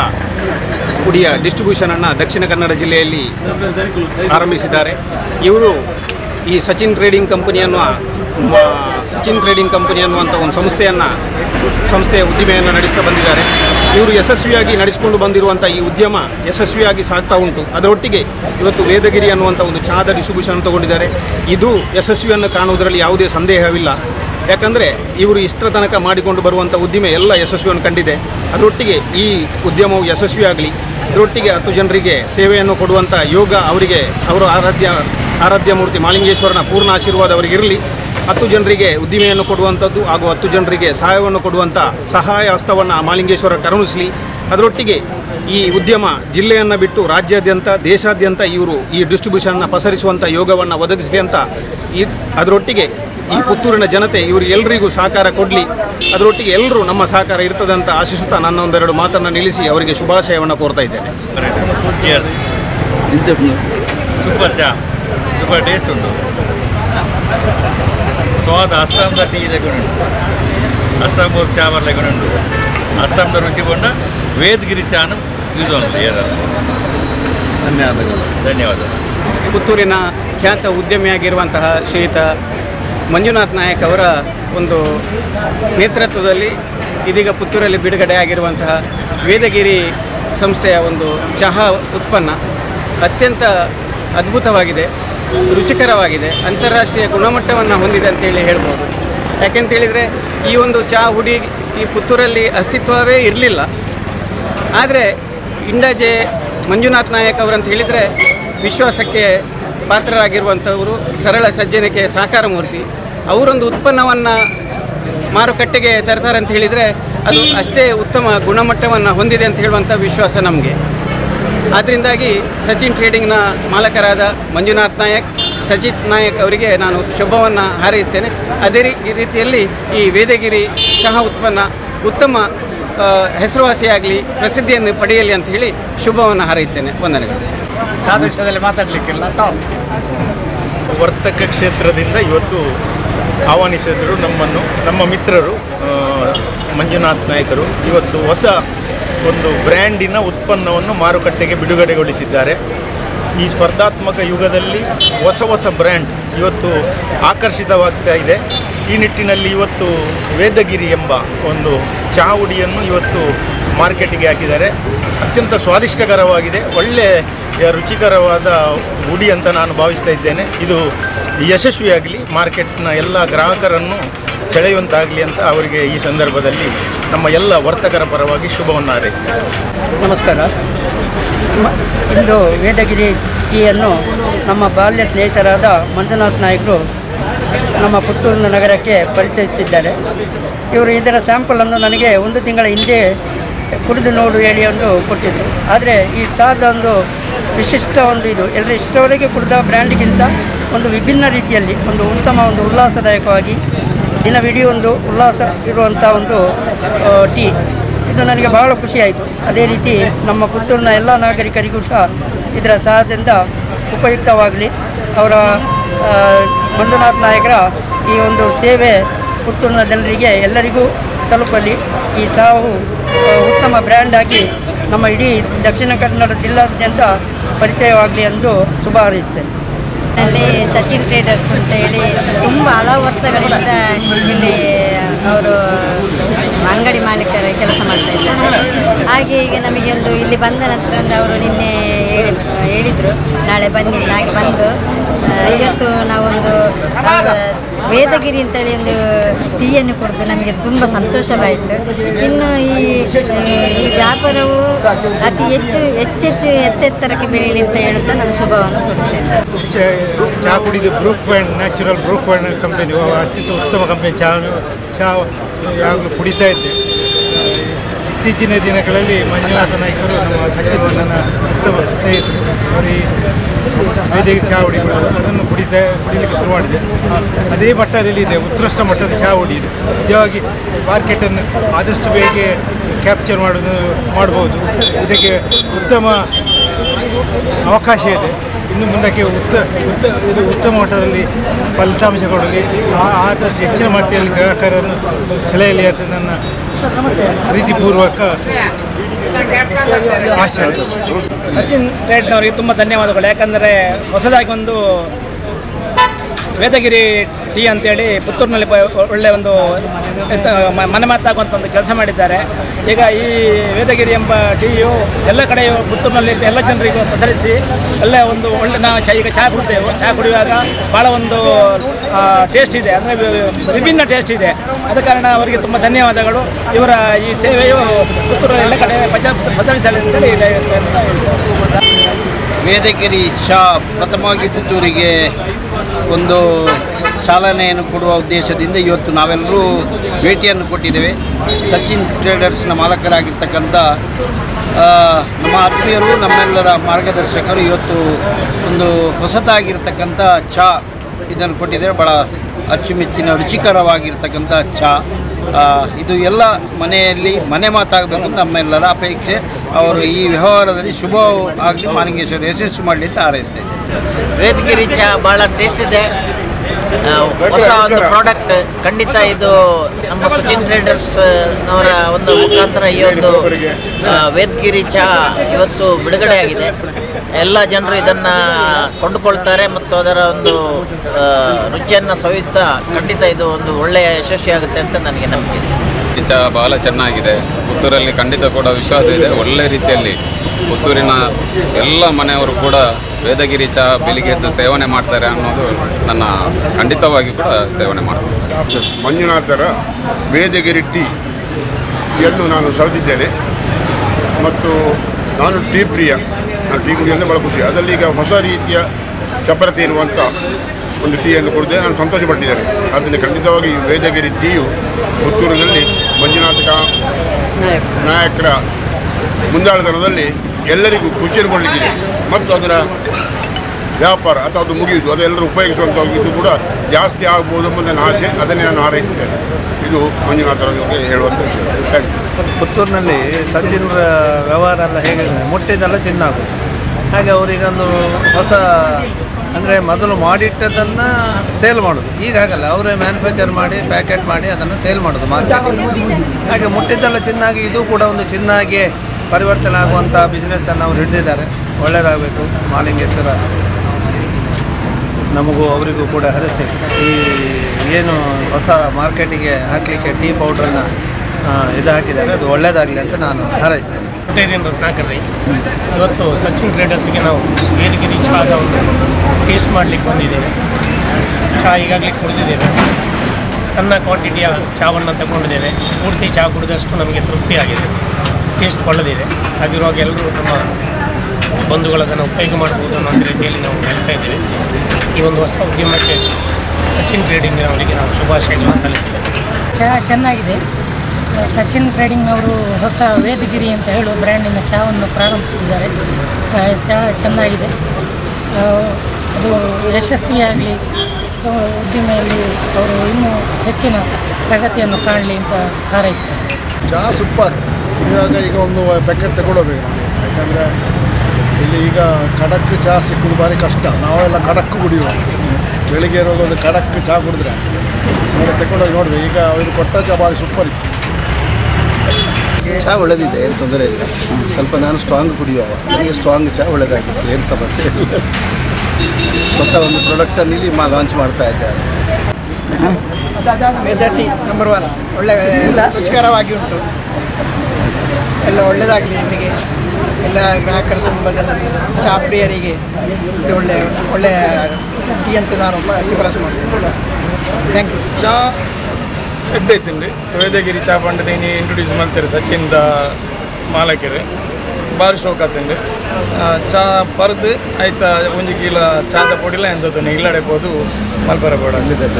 ಪುಡಿಯ ಡಿಸ್ಟ್ರಿಬ್ಯೂಷನನ್ನು ದಕ್ಷಿಣ ಕನ್ನಡ ಜಿಲ್ಲೆಯಲ್ಲಿ ಆರಂಭಿಸಿದ್ದಾರೆ ಇವರು ಈ ಸಚಿನ್ ಟ್ರೇಡಿಂಗ್ ಕಂಪನಿ ಅನ್ನುವ ಮ- ಸಚಿನ್ ಟ್ರೇಡಿಂಗ್ ಕಂಪನಿ ಅನ್ನುವಂಥ ಒಂದು ಸಂಸ್ಥೆಯನ್ನು ಸಂಸ್ಥೆಯ ಉದ್ದಿಮೆಯನ್ನು ನಡೆಸ್ತಾ ಬಂದಿದ್ದಾರೆ ಇವರು ಯಶಸ್ವಿಯಾಗಿ ನಡೆಸಿಕೊಂಡು ಬಂದಿರುವಂಥ ಈ ಉದ್ಯಮ ಯಶಸ್ವಿಯಾಗಿ ಸಾಗ್ತಾ ಉಂಟು ಅದರೊಟ್ಟಿಗೆ ಇವತ್ತು ವೇದಗಿರಿ ಅನ್ನುವಂಥ ಒಂದು ಚಹಾದ ಡಿಸ್ಟ್ರಿಬ್ಯೂಷನ್ ತಗೊಂಡಿದ್ದಾರೆ ಇದು ಯಶಸ್ವಿಯನ್ನು ಕಾಣುವುದರಲ್ಲಿ ಯಾವುದೇ ಸಂದೇಹವಿಲ್ಲ ಯಾಕಂದರೆ ಇವರು ಇಷ್ಟರ ತನಕ ಮಾಡಿಕೊಂಡು ಬರುವಂಥ ಉದ್ದಿಮೆ ಎಲ್ಲ ಯಶಸ್ವಿಯನ್ನು ಕಂಡಿದೆ ಅದರೊಟ್ಟಿಗೆ ಈ ಉದ್ಯಮವು ಯಶಸ್ವಿಯಾಗಲಿ ಅದರೊಟ್ಟಿಗೆ ಹತ್ತು ಜನರಿಗೆ ಸೇವೆಯನ್ನು ಕೊಡುವಂಥ ಯೋಗ ಅವರಿಗೆ ಅವರ ಆರಾಧ್ಯ ಆರಾಧ್ಯ ಮೂರ್ತಿ ಮಾಲಿಂಗೇಶ್ವರನ ಪೂರ್ಣ ಆಶೀರ್ವಾದ ಅವರಿಗೆ ಇರಲಿ ಹತ್ತು ಜನರಿಗೆ ಉದ್ದಿಮೆಯನ್ನು ಕೊಡುವಂಥದ್ದು ಹಾಗೂ ಹತ್ತು ಜನರಿಗೆ ಸಹಾಯವನ್ನು ಕೊಡುವಂಥ ಸಹಾಯ ಹಸ್ತವನ್ನು ಮಾಲಿಂಗೇಶ್ವರ ಕರುಣಿಸಲಿ ಅದರೊಟ್ಟಿಗೆ ಈ ಉದ್ಯಮ ಜಿಲ್ಲೆಯನ್ನು ಬಿಟ್ಟು ರಾಜ್ಯಾದ್ಯಂತ ದೇಶಾದ್ಯಂತ ಇವರು ಈ ಡಿಸ್ಟ್ರಿಬ್ಯೂಷನ್ನ ಪಸರಿಸುವಂಥ ಯೋಗವನ್ನು ಒದಗಿಸಲಿ ಅಂತ ಈ ಅದರೊಟ್ಟಿಗೆ ಈ ಪುತ್ತೂರಿನ ಜನತೆ ಇವರು ಎಲ್ಲರಿಗೂ ಸಹಕಾರ ಕೊಡಲಿ ಅದರೊಟ್ಟಿಗೆ ಎಲ್ಲರೂ ನಮ್ಮ ಸಹಕಾರ ಇರ್ತದಂತ ಆಶಿಸುತ್ತಾ ನನ್ನ ಒಂದೆರಡು ಮಾತನ್ನು ನಿಲ್ಲಿಸಿ ಅವರಿಗೆ ಶುಭಾಶಯವನ್ನು ಕೋರ್ತಾ ಇದ್ದೇನೆ ಚಿಯರ್ಸ್ ಸೂಪರ್ ಚಾ ಸೂಪರ್ ಟೇಸ್ಟ್ ಉಂಟು ಸ್ವಾದ ಅಸ್ಸಾಂದ ಟೀ ತಗೊಂಡು ಅಸ್ಸಾಂ ಹೋಗಿ ಚಾ ಬರ್ಲಿಕ್ಕೆ ಅಸ್ಸಾಂದ ರುಚಿ ಕೊಂಡ ವೇದಗಿರಿ ಚಾನು ಯೂಸ್ ಉಂಟು ಏನಾದ್ರು ಧನ್ಯವಾದಗಳು ಧನ್ಯವಾದ ಪುತ್ತೂರಿನ ಖ್ಯಾತ ಉದ್ಯಮಿಯಾಗಿರುವಂತಹ ಶ್ರೀಯುತ ಮಂಜುನಾಥ್ ನಾಯಕ್ ಅವರ ಒಂದು ನೇತೃತ್ವದಲ್ಲಿ ಇದೀಗ ಪುತ್ತೂರಲ್ಲಿ ಬಿಡುಗಡೆ ಆಗಿರುವಂತಹ ವೇದಗಿರಿ ಸಂಸ್ಥೆಯ ಒಂದು ಚಹಾ ಉತ್ಪನ್ನ ಅತ್ಯಂತ ಅದ್ಭುತವಾಗಿದೆ ರುಚಿಕರವಾಗಿದೆ ಅಂತಾರಾಷ್ಟ್ರೀಯ ಗುಣಮಟ್ಟವನ್ನು ಹೊಂದಿದೆ ಅಂತೇಳಿ ಹೇಳ್ಬೋದು ಯಾಕೆಂತೇಳಿದರೆ ಈ ಒಂದು ಚಹಾ ಹುಡಿ ಈ ಪುತ್ತೂರಲ್ಲಿ ಅಸ್ತಿತ್ವವೇ ಇರಲಿಲ್ಲ ಆದರೆ ಇಂಡಾಜೆ ಮಂಜುನಾಥ್ ನಾಯಕ್ ಅವರಂತ ಹೇಳಿದರೆ ವಿಶ್ವಾಸಕ್ಕೆ ಪಾತ್ರರಾಗಿರುವಂಥವರು ಸರಳ ಸಜ್ಜನಿಕೆ ಸಾಕಾರ ಮೂರ್ತಿ ಅವರೊಂದು ಉತ್ಪನ್ನವನ್ನು ಮಾರುಕಟ್ಟೆಗೆ ತರ್ತಾರೆ ಅಂತ ಹೇಳಿದರೆ ಅದು ಅಷ್ಟೇ ಉತ್ತಮ ಗುಣಮಟ್ಟವನ್ನು ಹೊಂದಿದೆ ಅಂತ ಹೇಳುವಂಥ ವಿಶ್ವಾಸ ನಮಗೆ ಆದ್ದರಿಂದಾಗಿ ಸಚಿನ್ ಟ್ರೇಡಿಂಗ್ನ ಮಾಲಕರಾದ ಮಂಜುನಾಥ್ ನಾಯಕ್ ಸಜಿತ್ ನಾಯಕ್ ಅವರಿಗೆ ನಾನು ಶುಭವನ್ನು ಹಾರೈಸ್ತೇನೆ ಅದೇ ರೀ- ಈ ರೀತಿಯಲ್ಲಿ ಈ ವೇದಗಿರಿ ಚಹಾ ಉತ್ಪನ್ನ ಉತ್ತಮ ಆ, ಹೆಸರುವಾಸಿಯಾಗಲಿ ಪ್ರಸಿದ್ಧಿಯನ್ನು ಪಡೆಯಲಿ ಅಂತ ಹೇಳಿ ಶುಭವನ್ನು ಹಾರೈಸ್ತೇನೆ ವಂದನೆಗಳು ಚಹಾ ವಿಷಯದಲ್ಲಿ ಮಾತಾಡಲಿಕ್ಕಿಲ್ಲ ಟಾಪ್ ವರ್ತಕ ಕ್ಷೇತ್ರದಿಂದ ಇವತ್ತು ಆಹ್ವಾನಿಸಿದರು ನಮ್ಮನ್ನು ನಮ್ಮ ಮಿತ್ರರು ಆ, ಮಂಜುನಾಥ್ ನಾಯಕರು ಇವತ್ತು ಹೊಸ ಒಂದು ಬ್ರ್ಯಾಂಡಿನ ಉತ್ಪನ್ನವನ್ನು ಮಾರುಕಟ್ಟೆಗೆ ಬಿಡುಗಡೆಗೊಳಿಸಿದ್ದಾರೆ ಈ ಸ್ಪರ್ಧಾತ್ಮಕ ಯುಗದಲ್ಲಿ ಹೊಸ ಹೊಸ ಬ್ರ್ಯಾಂಡ್ ಇವತ್ತು ಆಕರ್ಷಿತವಾಗ್ತಾ ಇದೆ ಈ ನಿಟ್ಟಿನಲ್ಲಿ ಇವತ್ತು ವೇದಗಿರಿ ಎಂಬ ಒಂದು ಚಾವುಡಿಯನ್ನು ಇವತ್ತು ಮಾರ್ಕೆಟಿಗೆ ಹಾಕಿದ್ದಾರೆ ಅತ್ಯಂತ ಸ್ವಾದಿಷ್ಟಕರವಾಗಿದೆ ಒಳ್ಳೆಯ ರುಚಿಕರವಾದ ಹುಡಿ ಅಂತ ನಾನು ಭಾವಿಸ್ತಾ ಇದ್ದೇನೆ ಇದು ಯಶಸ್ವಿಯಾಗಲಿ ಮಾರ್ಕೆಟ್ನ ಎಲ್ಲ ಗ್ರಾಹಕರನ್ನು ಸೆಳೆಯುವಂತಾಗಲಿ ಅಂತ ಅವರಿಗೆ ಈ ಸಂದರ್ಭದಲ್ಲಿ ನಮ್ಮ ಎಲ್ಲ ವರ್ತಕರ ಪರವಾಗಿ ಶುಭವನ್ನು ಹಾರೈಸ್ತೇನೆ ನಮಸ್ಕಾರ ಮ- ಇಂದು ವೇದಗಿರಿ ಟೀಯನ್ನು ನಮ್ಮ ಬಾಲ್ಯ ಸ್ನೇಹಿತರಾದ ಮಂಜುನಾಥ್ ನಾಯಕರು ನಮ್ಮ ಪುತ್ತೂರಿನ ನಗರಕ್ಕೆ ಪರಿಚಯಿಸುತ್ತಿದ್ದಾರೆ ಇವರು ಇದರ ಸ್ಯಾಂಪಲನ್ನು ನನಗೆ ಒಂದು ತಿಂಗಳ ಹಿಂದೆ ಕುಡಿದು ನೋಡು ಹೇಳಿ ಒಂದು ಕೊಟ್ಟಿದ್ದರು ಆದರೆ ಈ ಚಹಾದ ಒಂದು ವಿಶಿಷ್ಟ ಒಂದು ಇದು ಎಲ್ಲರೂ ಇಷ್ಟವರೆಗೆ ಕುಡಿದ ಬ್ರ್ಯಾಂಡ್ಗಿಂತ ಒಂದು ವಿಭಿನ್ನ ರೀತಿಯಲ್ಲಿ ಒಂದು ಉತ್ತಮ ಒಂದು ಉಲ್ಲಾಸದಾಯಕವಾಗಿ ದಿನವಿಡೀ ಒಂದು ಉಲ್ಲಾಸ ಇರುವಂಥ ಒಂದು ಆ, ಟೀ ಇದು ನನಗೆ ಬಹಳ ಖುಷಿಯಾಯಿತು ಅದೇ ರೀತಿ ನಮ್ಮ ಪುತ್ತೂರಿನ ಎಲ್ಲ ನಾಗರಿಕರಿಗೂ ಸಹ ಇದರ ಚಹಾದಿಂದ ಉಪಯುಕ್ತವಾಗಲಿ ಅವರ ಆ, ಮಂಜುನಾಥ್ ನಾಯಕರ ಈ ಒಂದು ಸೇವೆ ಪುತ್ತೂರಿನ ಜನರಿಗೆ ಎಲ್ಲರಿಗೂ ತಲುಪಲಿ ಈ ಚಹಾವು ಆ, ಉತ್ತಮ ಬ್ರ್ಯಾಂಡ್ ಆಗಿ ನಮ್ಮ ಇಡೀ ದಕ್ಷಿಣ ಕನ್ನಡ ಜಿಲ್ಲಾದ್ಯಂತ ಪರಿಚಯವಾಗಲಿ ಎಂದು ಶುಭ ಹಾರೈಸ್ತೇನೆ ಅಲ್ಲಿ ಸಚಿನ್ ಟ್ರೇಡರ್ಸ್ ಅಂತ ಹೇಳಿ ತುಂಬ ಹಲವು ವರ್ಷಗಳಿಂದ ಇಲ್ಲಿ ಅವರು ಅಂಗಡಿ ಮಾಲೀಕರ ಕೆಲಸ ಮಾಡ್ತಾ ಇದ್ದಾರೆ ಹಾಗೆ ಈಗ ನಮಗೆ ಒಂದು ಇಲ್ಲಿ ಬಂದ ನಂತರ ಒಂದು ಅವರು ನಿನ್ನೆ ಹೇಳಿ ಹೇಳಿದರು ನಾಳೆ ಬನ್ನಿ ಅಂತ. ಹಾಗೆ ಬಂದು ಆ, ಇವತ್ತು ನಾವೊಂದು ಅವರ ವೇದಗಿರಿ ಅಂತೇಳಿ ಒಂದು ಟೀಯನ್ನು ಕುಡಿದು ನಮಗೆ ತುಂಬ ಸಂತೋಷವಾಯಿತು ಇನ್ನು ಈ ಈ ವ್ಯಾಪಾರವು ಅತಿ ಹೆಚ್ಚು ಹೆಚ್ಚೆಚ್ಚು ಎತ್ತೆತ್ತರಕ್ಕೆ ಬೆಳೀಲಿ ಅಂತ ಹೇಳುತ್ತಾ ನಾನು ಶುಭವನ್ನು ಕೊಡುತ್ತೇನೆ ಚಹಾ ಕುಡಿದು Brook Band Natural Brook Band company ಅತ್ಯಂತ ಉತ್ತಮ ಕಂಪನಿ ಚಹಾ ಚಹಾ ಯಾವಾಗಲೂ ಕುಡಿತಾ ಇದ್ದೆ ಇತ್ತೀಚಿನ ದಿನಗಳಲ್ಲಿ ಮಂಜುನಾಥ ನಾಯ್ಕರು ನಮ್ಮ ಸಚಿವ ನನ್ನ ಉತ್ತಮ ಸ್ನೇಹಿತರು ಅವರು ಈ ವೈದ್ಯಕೀಯ ಚಹಾ ಹುಡಿಗಳು ಅದನ್ನು ಕುಡಿತಾ ಕುಡಿಲಿಕ್ಕೆ ಶುರು ಮಾಡಿದೆ ಆ- ಅದೇ ಮಟ್ಟದಲ್ಲಿ ಇದೆ ಉತ್ಕೃಷ್ಟ ಮಟ್ಟದ ಚಹಾ ಹುಡಿ ಇದೆ ನಿಜವಾಗಿ ಮಾರ್ಕೆಟನ್ನು ಆದಷ್ಟು ಬೇಗ ಕ್ಯಾಪ್ಚರ್ ಮಾಡೋದು ಮಾಡ್ಬೋದು ಇದಕ್ಕೆ ಉತ್ತಮ ಅವಕಾಶ ಇದೆ ಇನ್ನು ಮುಂದಕ್ಕೆ ಉತ್ತ ಉತ್ತ ಇದು ಉತ್ತಮ ಮಟ್ಟದಲ್ಲಿ ಫಲಿತಾಂಶ ಕೊಡಲಿ ಆ- ಆದಷ್ಟು ಹೆಚ್ಚಿನ ಮಟ್ಟದಲ್ಲಿ ಗ್ರಾಹಕರನ್ನು ಸೆಳೆಯಲಿ ಅಂತ ನನ್ನ ಪ್ರೀತಿಪೂರ್ವಕ ಆಶಯ ಸಚಿನ್ ಟ್ರೇಡ್ನವರಿಗೆ ತುಂಬ ಧನ್ಯವಾದಗಳು ಯಾಕಂದರೆ ಹೊಸದಾಗಿ ಒಂದು ವೇದಗಿರಿ ಟೀ ಅಂತೇಳಿ ಪುತ್ತೂರಿನಲ್ಲಿ ಪ- ಒಳ್ಳೆಯ ಒಂದು ಹೆಸ- ಮ- ಮನೆ ಮಾತಾಗುವಂಥ ಒಂದು ಕೆಲಸ ಮಾಡಿದ್ದಾರೆ ಈಗ ಈ ವೇದಗಿರಿ ಎಂಬ ಟೀಯು ಎಲ್ಲ ಕಡೆ ಪುತ್ತೂರಿನಲ್ಲಿ ಎಲ್ಲ ಜನರಿಗೂ ಪಸರಿಸಿ ಒಳ್ಳೆಯ ಒಂದು ಒಳ್ಳೆ ನಾವು ಚಾ ಈಗ ಚಹಾ ಕುಡ್ತೇವೆ ಚಹಾ ಕುಡಿಯುವಾಗ ಭಾಳ ಒಂದು ಟೇಸ್ಟ್ ಇದೆ ಅಂದರೆ ವಿಭಿನ್ನ ಟೇಸ್ಟ್ ಇದೆ ಆದ ಕಾರಣ ಅವರಿಗೆ ತುಂಬ ಧನ್ಯವಾದಗಳು ಇವರ ಈ ಸೇವೆಯು ಪುತ್ತೂರಲ್ಲಿ ಎಲ್ಲ ಕಡೆ ಪಚ ಪಸರಿಸಲಿ ಅಂತೇಳಿ ಇದೆ ಅಂತ ಹೇಳ್ತಾರೆ ವೇದಗಿರಿ ಶಾ ಪ್ರಥಮವಾಗಿ ಪುತ್ತೂರಿಗೆ ಒಂದು ಚಾಲನೆಯನ್ನು ಕೊಡುವ ಉದ್ದೇಶದಿಂದ ಇವತ್ತು ನಾವೆಲ್ಲರೂ ಭೇಟಿಯನ್ನು ಕೊಟ್ಟಿದ್ದೇವೆ ಸಚಿನ್ ಟ್ರೇಡರ್ಸ್ನ ಮಾಲಕರಾಗಿರ್ತಕ್ಕಂಥ ಆ, ನಮ್ಮ ಆತ್ಮೀಯರು ನಮ್ಮೆಲ್ಲರ ಮಾರ್ಗದರ್ಶಕರು ಇವತ್ತು ಒಂದು ಹೊಸದಾಗಿರ್ತಕ್ಕಂಥ ಚಾ ಇದನ್ನು ಕೊಟ್ಟಿದ್ದಾರೆ ಭಾಳ ಅಚ್ಚುಮೆಚ್ಚಿನ ರುಚಿಕರವಾಗಿರ್ತಕ್ಕಂಥ ಚಾ ಆ, ಇದು ಎಲ್ಲ ಮನೆಯಲ್ಲಿ ಮನೆ ಮಾತಾಗಬೇಕು ಅಂತ ನಮ್ಮೆಲ್ಲರ ಅಪೇಕ್ಷೆ ಅವರು ಈ ವ್ಯವಹಾರದಲ್ಲಿ ಶುಭ ಆಗಲಿ ಮಾಲಿಂಗೇಶ್ವರ ಯಶಸ್ವಿ ಮಾಡಲಿ ಅಂತ ಹಾರೈಸ್ತಾ ಇದ್ದೇನೆ ವೇದಗಿರಿ ಚಹಾ ಭಾಳ ಟೇಸ್ಟ್ ಇದೆ ಆ, ಹೊಸ ಒಂದು ಪ್ರಾಡಕ್ಟ್ ಖಂಡಿತ ಇದು ನಮ್ಮ ಸಚಿನ್ ಟ್ರೇಡರ್ಸ್ ನವರ ಒಂದು ಮುಖಾಂತರ ಈ ಒಂದು ಆ, ವೇದಗಿರಿ ಚಹಾ ಇವತ್ತು ಬಿಡುಗಡೆ ಆಗಿದೆ ಎಲ್ಲ ಜನರು ಇದನ್ನು ಕೊಂಡುಕೊಳ್ತಾರೆ ಮತ್ತು ಅದರ ಒಂದು ಆ, ರುಚಿಯನ್ನು ಸವಿಯುತ್ತಾ ಖಂಡಿತ ಇದು ಒಂದು ಒಳ್ಳೆಯ ಯಶಸ್ವಿಯಾಗುತ್ತೆ ಅಂತ ನನಗೆ ನಂಬಿಕೆ ಇದೆ ಈ ಚಹಾ ಬಹಳ ಚೆನ್ನಾಗಿದೆ ಪುತ್ತೂರಲ್ಲಿ ಖಂಡಿತ ಕೂಡ ವಿಶ್ವಾಸ ಇದೆ ಒಳ್ಳೆ ರೀತಿಯಲ್ಲಿ ಪುತ್ತೂರಿನ ಎಲ್ಲ ಮನೆಯವರು ಕೂಡ ವೇದಗಿರಿ ಚಹಾ ಬೆಳಿಗ್ಗೆ ಎದ್ದು ಸೇವನೆ ಮಾಡ್ತಾರೆ ಅನ್ನೋದು ನನ್ನ ಖಂಡಿತವಾಗಿ ಕೂಡ ಸೇವನೆ ಮಾಡ್ತಾರೆ ಮಂಜುನಾಥರ ವೇದಗಿರಿ ಟೀ ಯನ್ನು ನಾನು ಸವಿದಿದ್ದೇನೆ ಮತ್ತು ನಾನು ಟೀ ಪ್ರಿಯ ನಾನು ಟೀ ಕುಡಿಯೋದೇ ಭಾಳ ಖುಷಿ ಅದರಲ್ಲಿ ಈಗ ಹೊಸ ರೀತಿಯ ಚಪರತೆ ಇರುವಂಥ ಒಂದು ಟೀಯನ್ನು ಕುಡಿದೆ ನಾನು ಸಂತೋಷಪಟ್ಟಿದ್ದೇನೆ ಆದ್ದರಿಂದ ಖಂಡಿತವಾಗಿ ಈ ವೇದಗಿರಿ ಟೀಯು ಪುತ್ತೂರಿನಲ್ಲಿ ಮಂಜುನಾಥ ನಾಯಕರ ಮುಂದಾಳತನದಲ್ಲಿ ಎಲ್ಲರಿಗೂ ಖುಷಿಯನ್ನು ಕೊಡಲಿಕ್ಕಿದೆ ಮತ್ತು ಅದರ ವ್ಯಾಪಾರ ಅಥವಾ ಅದು ಮುಗಿಯುವುದು ಅದು ಎಲ್ಲರೂ ಉಪಯೋಗಿಸುವಂಥ ಇದು ಕೂಡ ಜಾಸ್ತಿ ಆಗ್ಬೋದು ಎಂಬ ನನ್ನ ಆಸೆ ಅದನ್ನೇ ನಾನು ಹಾರೈಸ್ತೇನೆ ಇದು ಮಂಜುನಾಥರ ಬಗ್ಗೆ ಹೇಳುವಂಥ ವಿಷಯ ಥ್ಯಾಂಕ್ ಯು ಪುತ್ತೂರಿನಲ್ಲಿ ಸಚಿನ್ರ ವ್ಯವಹಾರ ಎಲ್ಲ ಹೇಗೆ ಮುಟ್ಟಿದ್ದೆಲ್ಲ ಚಿನ್ನ ಆಗೋದು ಹಾಗೆ ಅವರಿಗೊಂದು ಹೊಸ ಅಂದರೆ ಮೊದಲು ಮಾಡಿಟ್ಟದನ್ನು ಸೇಲ್ ಮಾಡೋದು ಈಗ ಹಾಗಲ್ಲ ಅವರೇ ಮ್ಯಾನುಫ್ಯಾಕ್ಚರ್ ಮಾಡಿ ಪ್ಯಾಕೆಟ್ ಮಾಡಿ ಅದನ್ನು ಸೇಲ್ ಮಾಡೋದು ಮಾರ್ಕೆಟಿಗೆ ಹಾಗೆ ಮುಟ್ಟಿದ್ದೆಲ್ಲ ಚಿನ್ನಾಗಿ ಇದು ಕೂಡ ಒಂದು ಚಿನ್ನಾಗಿ ಪರಿವರ್ತನೆ ಆಗುವಂಥ ಬಿಸ್ನೆಸ್ಸನ್ನು ಅವ್ರು ಹಿಡಿದಿದ್ದಾರೆ ಒಳ್ಳೆಯದಾಗಬೇಕು ಮಾಲಿಂಗೇಶ್ವರ ನಮಗೂ ಅವರಿಗೂ ಕೂಡ ಹರಸಿ ಈ ಏನು ಹೊಸ ಮಾರ್ಕೆಟಿಗೆ ಹಾಕಲಿಕ್ಕೆ ಟೀ ಪೌಡ್ರನ್ನು ಇದು ಹಾಕಿದ್ದಾರೆ ಅದು ಒಳ್ಳೆಯದಾಗಲಿ ಅಂತ ನಾನು ಹಾರೈಸ್ತೇನೆ ರಿಟೇರಿಯನ್ ರತ್ನಾಕರ್ ರೀ ಇವತ್ತು ಸಚಿನ್ ಟ್ರೇಡರ್ಸ್ಗೆ ನಾವು ವೇದಗಿರಿ ಚಹಾದ ಒಂದು ಟೇಸ್ಟ್ ಮಾಡಲಿಕ್ಕೆ ಬಂದಿದ್ದೇವೆ ಚಹಾ ಈಗಾಗಲೇ ಕುಡಿದಿದ್ದೇವೆ ಸಣ್ಣ ಕ್ವಾಂಟಿಟಿಯ ಚಹಾವನ್ನು ತಗೊಂಡಿದ್ದೇವೆ ಪೂರ್ತಿ ಚಹಾ ಕುಡಿದಷ್ಟು ನಮಗೆ ತೃಪ್ತಿಯಾಗಿದೆ ಟೇಸ್ಟ್ ಒಳ್ಳೆದಿದೆ ಹಾಗಿರುವಾಗ ಎಲ್ಲರೂ ನಮ್ಮ ಬಂಧುಗಳು ಅದನ್ನು ಉಪಯೋಗ ಮಾಡ್ಬೋದು ಅನ್ನೋ ರೀತಿಯಲ್ಲಿ ನಾವು ಹೇಳ್ತಾ ಇದ್ದೇವೆ ಈ ಒಂದು ಹೊಸ ಉದ್ಯಮಕ್ಕೆ ಸಚಿನ್ ಟ್ರೇಡಿಂಗ್ನವರಿಗೆ ನಾವು ಶುಭಾಶಯಗಳನ್ನು ಸಲ್ಲಿಸ್ತೇವೆ ಚಹಾ ಚೆನ್ನಾಗಿದೆ ಆ, ಸಚಿನ್ ಟ್ರೇಡಿಂಗ್ನವರು ಹೊಸ ವೇದಗಿರಿ ಅಂತ ಹೇಳುವ ಬ್ರ್ಯಾಂಡಿನ ಚಹಾವನ್ನು ಪ್ರಾರಂಭಿಸಿದ್ದಾರೆ ಆ, ಚಹಾ ಚೆನ್ನಾಗಿದೆ ಆ, ಅದು ಯಶಸ್ವಿಯಾಗಲಿ ಉದ್ದಿಮೆಯಲ್ಲಿ ಅವರು ಇನ್ನೂ ಹೆಚ್ಚಿನ ಪ್ರಗತಿಯನ್ನು ಕಾಣಲಿ ಅಂತ ಹಾರೈಸ್ತಾರೆ ಚಹಾ ಸೂಪರ್ ಇವಾಗ ಈಗ ಒಂದು ಪ್ಯಾಕೆಟ್ ತಗೊಳ್ಬೇಕು ನಮಗೆ ಯಾಕಂದರೆ ಇಲ್ಲಿ ಈಗ ಖಡಕ್ ಚಹಾ ಸಿಕ್ಕುದು ಭಾರಿ ಕಷ್ಟ ನಾವೆಲ್ಲ ಖಡಕ್ ಕುಡಿಯುವ ಬೆಳಿಗ್ಗೆ ಇರುವಾಗ ಒಂದು ಖಡಕ್ ಚಹಾ ಕುಡಿದ್ರೆ ನೋಡಿ ತಗೊಂಡೋಗಿ ನೋಡ್ಬೇಕು ಈಗ ಅವರು ಕೊಟ್ಟ ಚಹಾ ಭಾರಿ ಸೂಪರ್ ಇತ್ತು ಚಹಾ ಒಳ್ಳೆದಿದೆ ಏನು ತೊಂದರೆ ಇಲ್ಲ ಸ್ವಲ್ಪ ನಾನು ಸ್ಟ್ರಾಂಗ್ ಕುಡಿಯುವ ನನಗೆ ಸ್ಟ್ರಾಂಗ್ ಚಹಾ ಒಳ್ಳೆದಾಗಿತ್ತು ಏನು ಸಮಸ್ಯೆ ಇಲ್ಲ ಹೊಸ ಒಂದು ಪ್ರಾಡಕ್ಟನ್ನು ಇಲ್ಲಿ ಮಾ ಲಾಂಚ್ ಮಾಡ್ತಾ ಇದ್ದಾರೆ ವೆದರ್ ಟೀ ನಂಬರ್ ಒನ್ ಒಳ್ಳೆ ರುಚಿಕರವಾಗಿ ಉಂಟು ಎಲ್ಲ ಒಳ್ಳೆಯದಾಗಲಿ ನಿಮಗೆ ಎಲ್ಲ ಗ್ರಾಹಕರು ತುಂಬ ಜನ ಚಹಾ ಪ್ರಿಯರಿಗೆ ಇದು ಒಳ್ಳೆ ಒಳ್ಳೆಯ ಟೀ ಅಂತ ನಾನು ಶಿಫಾರಸು ಮಾಡ್ತೇನೆ ಥ್ಯಾಂಕ್ ಯು ಚಾ ಎಡ್ಡೈತುಂಡು ವೇದಗಿರಿ ಚಾ ಪಂಡದ ಇನಿ ಇಂಟ್ರೊಡ್ಯೂಸ್ ಮಾಡ್ತಾರೆ ಸಚಿನ್ದ ಮಾಲಕರು ಭಾರಿ ಶೋಕ್ ಆತುಂಡು ಆ, ಚಾ ಪರ್ದು ಆಯ್ತ ಒಂಜಿ ಕೀಲ ಚಾದ ಪೊಡಿಲ ಎಂದದ್ದು ಇಲ್ಲಡೆ ಪೋದು ಮಲ್ಪರ ಬೋಡ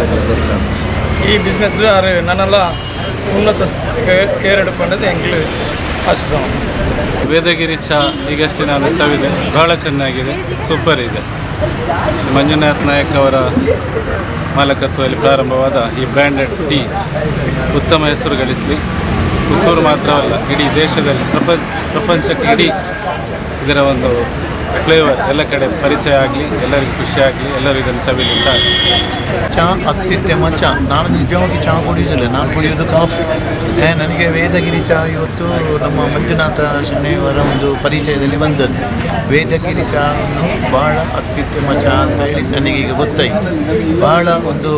ಈ ಬಿಸ್ನೆಸ್ ಅರೆ ನನ್ನೆಲ್ಲ ಉನ್ನತ ಏರಡು ಪಂಡದ ಎಂಗ್ಲು ಆಶಿಸೋಣ ವೇದಗಿರಿ ಚಹಾ ಈಗಷ್ಟೇ ನಾನು ಸವಿದೆ ಬಹಳ ಚೆನ್ನಾಗಿದೆ ಸೂಪರ್ ಇದೆ ಮಂಜುನಾಥ್ ನಾಯಕ್ ಅವರ ಮಾಲಕತ್ವದಲ್ಲಿ ಪ್ರಾರಂಭವಾದ ಈ ಬ್ರ್ಯಾಂಡೆಡ್ ಟೀ ಉತ್ತಮ ಹೆಸರು ಗಳಿಸಲಿ ಪುತ್ತೂರು ಮಾತ್ರವಲ್ಲ ಇಡೀ ದೇಶದಲ್ಲಿ ಪ್ರಪಂಚ ಪ್ರಪಂಚಕ್ಕೆ ಇಡೀ ಇದರ ಒಂದು ಫ್ಲೇವರ್ ಎಲ್ಲ ಕಡೆ ಪರಿಚಯ ಆಗಲಿ ಎಲ್ಲರಿಗೂ ಖುಷಿ ಆಗಲಿ ಎಲ್ಲರೂ ಇದನ್ನು ಸವಿಲಿ ಅಂತ ಆಶಿಸ್ತೀನಿ ಚಹಾ ಅತ್ಯುತ್ತಮ ಚಹಾ ನಾನು ನಿಜವಾಗಿ ಚಹಾ ಕುಡಿಯೋದಿಲ್ಲ ನಾನು ಕುಡಿಯೋದು ಕಾಫಿ ಏ, ನನಗೆ ವೇದಗಿರಿ ಚಹಾ ಇವತ್ತು ನಮ್ಮ ಮಂಜುನಾಥ ಶನಿಯವರ ಒಂದು ಪರಿಚಯದಲ್ಲಿ ಬಂದದ್ದು ವೇದಗಿರಿ ಚಹಾವನ್ನು ಭಾಳ ಅತ್ಯುತ್ತಮ ಚಹಾ ಅಂತ ಹೇಳಿ ನನಗೆ ಈಗ ಗೊತ್ತಾಯಿತು ಭಾಳ ಒಂದು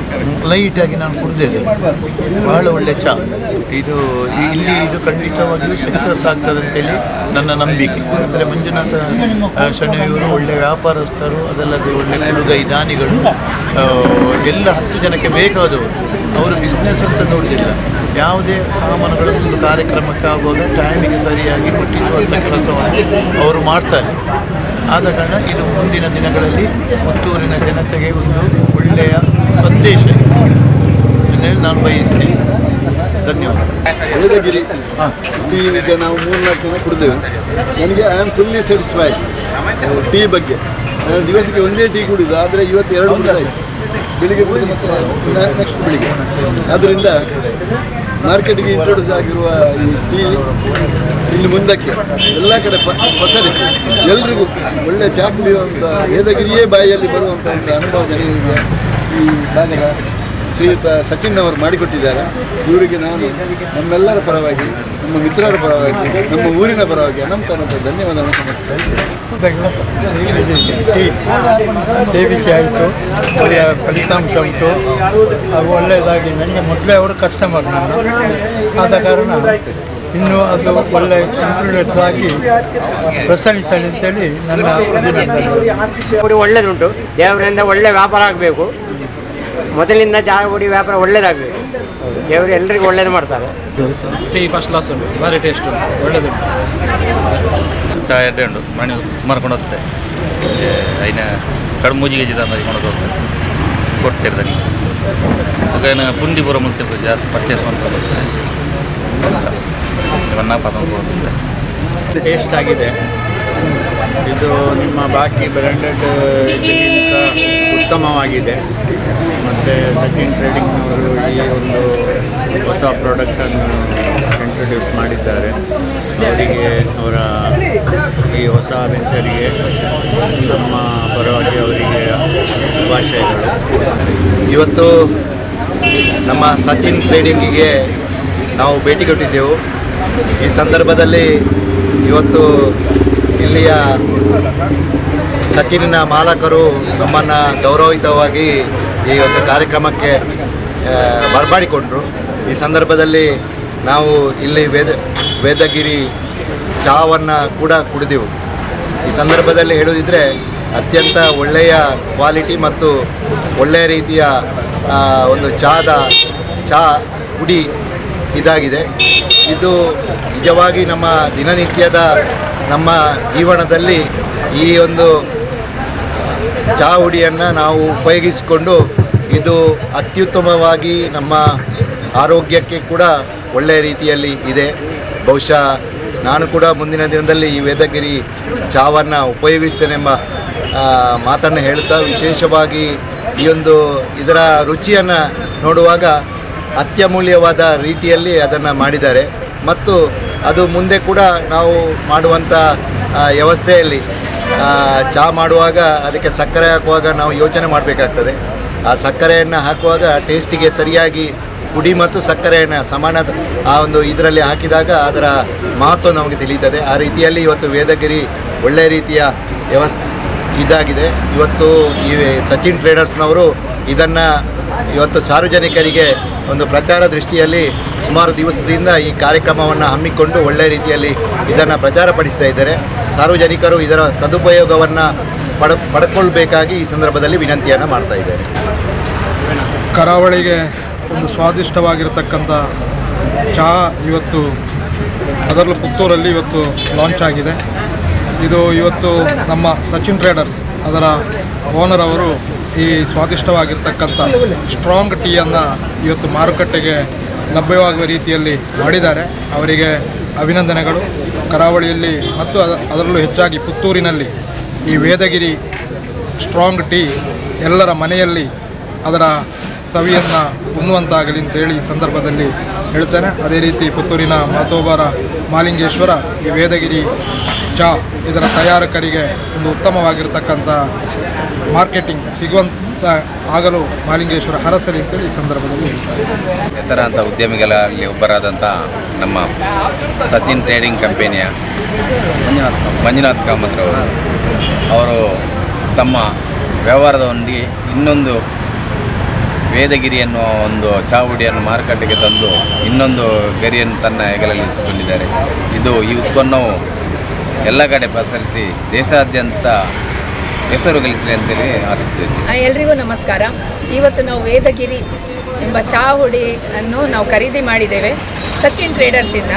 ಲೈಟಾಗಿ ನಾನು ಕುಡಿದಿದ್ದೆ ಭಾಳ ಒಳ್ಳೆ ಚಹಾ ಇದು ಈ- ಇಲ್ಲಿ ಇದು ಖಂಡಿತವಾಗಿಯೂ ಸಕ್ಸಸ್ ಆಗ್ತದೆ ಅಂತೇಳಿ ನನ್ನ ನಂಬಿಕೆ ಅಂದರೆ ಮಂಜುನಾಥ ಆ, ಶನಿಯವರು ಒಳ್ಳೆ ವ್ಯಾಪಾರಸ್ಥರು ಅದಲ್ಲದೆ ಒಳ್ಳೆ ಕೊಡುಗೈ ದಾನಿಗಳು ಆ, ಎಲ್ಲ ಹತ್ತು ಜನಕ್ಕೆ ಬೇಕಾದವರು ಅವರು ಬಿಸ್ನೆಸ್ ಅಂತ ನೋಡೋದಿಲ್ಲ ಯಾವುದೇ ಸಾಮಾನುಗಳ ಒಂದು ಕಾರ್ಯಕ್ರಮಕ್ಕೆ ಆಗುವಾಗ ಟೈಮಿಗೆ ಸರಿಯಾಗಿ ಮುಟ್ಟಿಸುವಂಥ ಕೆಲಸವನ್ನು ಅವರು ಮಾಡ್ತಾರೆ ಆದ ಕಾರಣ ಇದು ಮುಂದಿನ ದಿನಗಳಲ್ಲಿ ಪುತ್ತೂರಿನ ಜನತೆಗೆ ಒಂದು ಒಳ್ಳೆಯ ಸಂದೇಶ ಅಂತೇಳಿ ನಾನು ಬಯಸ್ತೇನೆ ಧನ್ಯವಾದ ವೇದಗಿರಿ ಟೀ ಈಗ ನಾವು ಮೂರ್ನಾಲ್ಕು ಜನ ಕುಡಿದೇವೆ ನನಗೆ I am fully satisfied tea ಬಗ್ಗೆ ನಾನು ದಿವಸಕ್ಕೆ ಒಂದೇ ಟೀ ಕುಡಿದು ಆದರೆ ಇವತ್ತು ಎರಡು ಕುಡಿದಾಯಿತು ಬೆಳಿಗ್ಗೆ ಕುಡಿದು ಮತ್ತೆ ನೆಕ್ಸ್ಟ್ ಬೆಳಿಗ್ಗೆ ಆದ್ದರಿಂದ ಮಾರ್ಕೆಟ್ಗೆ ಇಂಟ್ರೊಡ್ಯೂಸ್ ಆಗಿರುವ ಈ ಟೀ ಇನ್ನು ಮುಂದಕ್ಕೆ ಎಲ್ಲ ಕಡೆ ಪ ಪಸರಿಸಿ ಎಲ್ರಿಗೂ ಒಳ್ಳೆ ಚಾ ಕುಡಿಯುವಂಥ ವೇದಗಿರಿಯೇ ಬಾಯಿಯಲ್ಲಿ ಬರುವಂಥ ಒಂದು ಅನುಭವ ಜನರಿಗೆ ಈ ಭಾಗದ ಶ್ರೀಯುತ ಸಚಿನ್ ಅವರು ಮಾಡಿಕೊಟ್ಟಿದ್ದಾರೆ ಇವರಿಗೆ ನಾನು ನಮ್ಮೆಲ್ಲರ ಪರವಾಗಿ ನಮ್ಮ ಮಿತ್ರರ ಪರವಾಗಿ ನಮ್ಮ ಊರಿನ ಪರವಾಗಿ ಅನಂತ ಧನ್ಯವಾದಗಳನ್ನು ಸಮರ್ಪಿಸ್ತೇನೆ ಟೀ ಸೇವಿಸಿ ಆಯಿತು ಒಳ್ಳೆಯ ಫಲಿತಾಂಶ ಉಂಟು ಅದು ಒಳ್ಳೆಯದಾಗಿ ನನಗೆ ಮೊದಲೇ ಅವರು ಕಸ್ಟಮರ್ ನಾನು ಆದ ಕಾರಣ ಇನ್ನೂ ಅದು ಒಳ್ಳೆ ಇಂಪ್ರೂವ್ಮೆಂಟ್ಸ್ ಆಗಿ ಪ್ರಸರಿಸಲಿ ಅಂತೇಳಿ ನನ್ನ ಅಭಿನಂದನೆ ಗುಡಿ ಒಳ್ಳೇದುಂಟು ದೇವರಿಂದ ಒಳ್ಳೆ ವ್ಯಾಪಾರ ಆಗಬೇಕು ಮೊದಲಿಂದ ಜಾಗಗುಡಿ ವ್ಯಾಪಾರ ಒಳ್ಳೇದಾಗಬೇಕು ದೇವರು ಎಲ್ಲರಿಗೂ ಒಳ್ಳೇದು ಮಾಡ್ತಾರೆ ಟೀ ಫಸ್ಟ್ ಕ್ಲಾಸ್ ಉಂಟು ಭಾರಿ ಟೇಸ್ಟ್ ಉಂಟು ಒಳ್ಳೆದುಂಟು ಚಹಾ ಎಡ್ಡೆ ಉಂಟು ಮನೆ ಸುಮಾರು ಕೊಂಡು ಹೋಗ್ತದೆ ಐನ ಕಡು ಮೂಜಿಗೆ ಜಿದ ಮರಿ ಕೊಂಡು ಹೋಗ್ತದೆ ಕೊಡ್ತಿರ್ತಾರೆ ಒಗ್ಗೇನ ಪುಂಡಿಪುರ ಮುಂತೆ ಜಾಸ್ತಿ ಪರ್ಚೇಸ್ ಮಾಡ್ತಾರೆ ಇವನ್ನ ಪದಂ ಟೇಸ್ಟ್ ಆಗಿದೆ ಇದು ನಿಮ್ಮ ಬಾಕಿ ಬ್ರ್ಯಾಂಡೆಡ್ ಇದಕ್ಕಿಂತ ಉತ್ತಮವಾಗಿದೆ ಮತ್ತು ಸಚಿನ್ ಟ್ರೇಡಿಂಗ್ನವರು ಈ ಒಂದು ಹೊಸ ಪ್ರಾಡಕ್ಟನ್ನು ಇಂಟ್ರೊಡ್ಯೂಸ್ ಮಾಡಿದ್ದಾರೆ ಅವರಿಗೆ ಅವರ ಈ ಹೊಸ ವೆಂಚರಿಗೆ ನಮ್ಮ ಪರವಾಗಿ ಅವರಿಗೆ ಶುಭಾಶಯಗಳು ಇವತ್ತು ನಮ್ಮ ಸಚಿನ್ ಟ್ರೇಡಿಂಗಿಗೆ ನಾವು ಭೇಟಿ ಕೊಟ್ಟಿದ್ದೆವು ಈ ಸಂದರ್ಭದಲ್ಲಿ ಇವತ್ತು ಇಲ್ಲಿಯ ಸಚಿನಿನ ಮಾಲಕರು ನಮ್ಮನ್ನು ಗೌರವಯುತವಾಗಿ ಈ ಒಂದು ಕಾರ್ಯಕ್ರಮಕ್ಕೆ ಆ, ಬರಮಾಡಿಕೊಂಡ್ರು ಈ ಸಂದರ್ಭದಲ್ಲಿ ನಾವು ಇಲ್ಲಿ ವೇದ ವೇದಗಿರಿ ಚಹಾವನ್ನು ಕೂಡ ಕುಡಿದೆವು ಈ ಸಂದರ್ಭದಲ್ಲಿ ಹೇಳುವುದಿದ್ರೆ ಅತ್ಯಂತ ಒಳ್ಳೆಯ ಕ್ವಾಲಿಟಿ ಮತ್ತು ಒಳ್ಳೆಯ ರೀತಿಯ ಆ, ಒಂದು ಚಹಾದ ಚಹಾ ಪುಡಿ ಇದಾಗಿದೆ ಇದು ನಿಜವಾಗಿ ನಮ್ಮ ದಿನನಿತ್ಯದ ನಮ್ಮ ಜೀವನದಲ್ಲಿ ಈ ಒಂದು ಚಹಾ ಹುಡಿಯನ್ನು ನಾವು ಉಪಯೋಗಿಸಿಕೊಂಡು ಇದು ಅತ್ಯುತ್ತಮವಾಗಿ ನಮ್ಮ ಆರೋಗ್ಯಕ್ಕೆ ಕೂಡ ಒಳ್ಳೆಯ ರೀತಿಯಲ್ಲಿ ಇದೆ ಬಹುಶಃ ನಾನು ಕೂಡ ಮುಂದಿನ ದಿನದಲ್ಲಿ ಈ ವೇದಗಿರಿ ಚಹಾವನ್ನು ಉಪಯೋಗಿಸ್ತೇನೆಂಬ ಆ, ಮಾತನ್ನು ಹೇಳ್ತಾ ವಿಶೇಷವಾಗಿ ಈ ಒಂದು ಇದರ ರುಚಿಯನ್ನು ನೋಡುವಾಗ ಅತ್ಯಮೂಲ್ಯವಾದ ರೀತಿಯಲ್ಲಿ ಅದನ್ನು ಮಾಡಿದ್ದಾರೆ ಮತ್ತು ಅದು ಮುಂದೆ ಕೂಡ ನಾವು ಮಾಡುವಂಥ ಆ, ವ್ಯವಸ್ಥೆಯಲ್ಲಿ ಆ, ಚಹಾ ಮಾಡುವಾಗ ಅದಕ್ಕೆ ಸಕ್ಕರೆ ಹಾಕುವಾಗ ನಾವು ಯೋಚನೆ ಮಾಡಬೇಕಾಗ್ತದೆ ಆ ಸಕ್ಕರೆಯನ್ನು ಹಾಕುವಾಗ ಟೇಸ್ಟಿಗೆ ಸರಿಯಾಗಿ ಪುಡಿ ಮತ್ತು ಸಕ್ಕರೆಯನ್ನು ಸಮಾನ ಆ ಒಂದು ಇದರಲ್ಲಿ ಹಾಕಿದಾಗ ಅದರ ಮಹತ್ವ ನಮಗೆ ತಿಳಿಯುತ್ತದೆ ಆ ರೀತಿಯಲ್ಲಿ ಇವತ್ತು ವೇದಗಿರಿ ಒಳ್ಳೆಯ ರೀತಿಯ ವ್ಯವಸ್ಥೆ ಇದಾಗಿದೆ ಇವತ್ತು ಈ ಸಚಿನ್ ಟ್ರೇಡರ್ಸ್ನವರು ಇದನ್ನು ಇವತ್ತು ಸಾರ್ವಜನಿಕರಿಗೆ ಒಂದು ಪ್ರಚಾರ ದೃಷ್ಟಿಯಲ್ಲಿ ಸುಮಾರು ದಿವಸದಿಂದ ಈ ಕಾರ್ಯಕ್ರಮವನ್ನು ಹಮ್ಮಿಕೊಂಡು ಒಳ್ಳೆಯ ರೀತಿಯಲ್ಲಿ ಇದನ್ನು ಪ್ರಚಾರಪಡಿಸ್ತಾ ಇದ್ದಾರೆ ಸಾರ್ವಜನಿಕರು ಇದರ ಸದುಪಯೋಗವನ್ನು ಪಡ ಪಡ್ಕೊಳ್ಬೇಕಾಗಿ ಈ ಸಂದರ್ಭದಲ್ಲಿ ವಿನಂತಿಯನ್ನು ಮಾಡ್ತಾ ಇದ್ದಾರೆ ಕರಾವಳಿಗೆ ಒಂದು ಸ್ವಾದಿಷ್ಟವಾಗಿರತಕ್ಕಂಥ ಚಹಾ ಇವತ್ತು ಅದರಲ್ಲೂ ಪುತ್ತೂರಲ್ಲಿ ಇವತ್ತು ಲಾಂಚ್ ಆಗಿದೆ ಇದು ಇವತ್ತು ನಮ್ಮ ಸಚಿನ್ ಟ್ರೇಡರ್ಸ್ ಅದರ ಓನರ್ ಅವರು ಈ ಸ್ವಾದಿಷ್ಟವಾಗಿರ್ತಕ್ಕಂಥ ಸ್ಟ್ರಾಂಗ್ ಟೀಯನ್ನು ಇವತ್ತು ಮಾರುಕಟ್ಟೆಗೆ ಲಭ್ಯವಾಗುವ ರೀತಿಯಲ್ಲಿ ಮಾಡಿದ್ದಾರೆ ಅವರಿಗೆ ಅಭಿನಂದನೆಗಳು ಕರಾವಳಿಯಲ್ಲಿ ಮತ್ತು ಅದ- ಅದರಲ್ಲೂ ಹೆಚ್ಚಾಗಿ ಪುತ್ತೂರಿನಲ್ಲಿ ಈ ವೇದಗಿರಿ ಸ್ಟ್ರಾಂಗ್ ಟೀ ಎಲ್ಲರ ಮನೆಯಲ್ಲಿ ಅದರ ಸವಿಯನ್ನು ಉಣ್ಣುವಂತಾಗಲಿ ಅಂತೇಳಿ ಈ ಸಂದರ್ಭದಲ್ಲಿ ಹೇಳ್ತೇನೆ ಅದೇ ರೀತಿ ಪುತ್ತೂರಿನ ಮಾತೋಬಾರ ಮಾಲಿಂಗೇಶ್ವರ ಈ ವೇದಗಿರಿ ಚಾ ಇದರ ತಯಾರಕರಿಗೆ ಒಂದು ಉತ್ತಮವಾಗಿರ್ತಕ್ಕಂಥ ಮಾರ್ಕೆಟಿಂಗ್ ಸಿಗುವಂಥ ಆಗಲು ಮಾಲಿಂಗೇಶ್ವರ ಹರಸಲಿ ಅಂತೇಳಿ ಈ ಸಂದರ್ಭದಲ್ಲಿ ಹೇಳ್ತಾರೆ ಹೆಸರಾಂತ ಉದ್ಯಮಿಗಳಲ್ಲಿ ಒಬ್ಬರಾದಂಥ ನಮ್ಮ ಸಚಿನ್ ಟ್ರೇಡಿಂಗ್ ಕಂಪನಿಯ ಮಂಜುನಾಥ್ ಮಂಜುನಾಥ್ ಕಾಮತ್ರವರು ಅವರು ತಮ್ಮ ವ್ಯವಹಾರದೊಂದಿಗೆ ಇನ್ನೊಂದು ವೇದಗಿರಿ ಎನ್ನುವ ಒಂದು ಚಾವುಡಿಯನ್ನು ಮಾರುಕಟ್ಟೆಗೆ ತಂದು ಇನ್ನೊಂದು ಗರಿಯನ್ನು ತನ್ನ ಹೆಗಲಲ್ಲಿ ಇರಿಸಿಕೊಂಡಿದ್ದಾರೆ ಇದು ಈ ಉತ್ಪನ್ನವು ಎಲ್ಲ ಕಡೆ ಪಸರಿಸಿ ದೇಶಾದ್ಯಂತ ಹೆಸರು ಗಳಿಸಲಿ ಅಂತೇಳಿ ಆಶಿಸ್ತೀನಿ ಆ, ಎಲ್ರಿಗೂ ನಮಸ್ಕಾರ ಇವತ್ತು ನಾವು ವೇದಗಿರಿ ಎಂಬ ಚಹಾ ಹುಡಿಯನ್ನು ನಾವು ಖರೀದಿ ಮಾಡಿದ್ದೇವೆ ಸಚಿನ್ ಟ್ರೇಡರ್ಸಿಂದ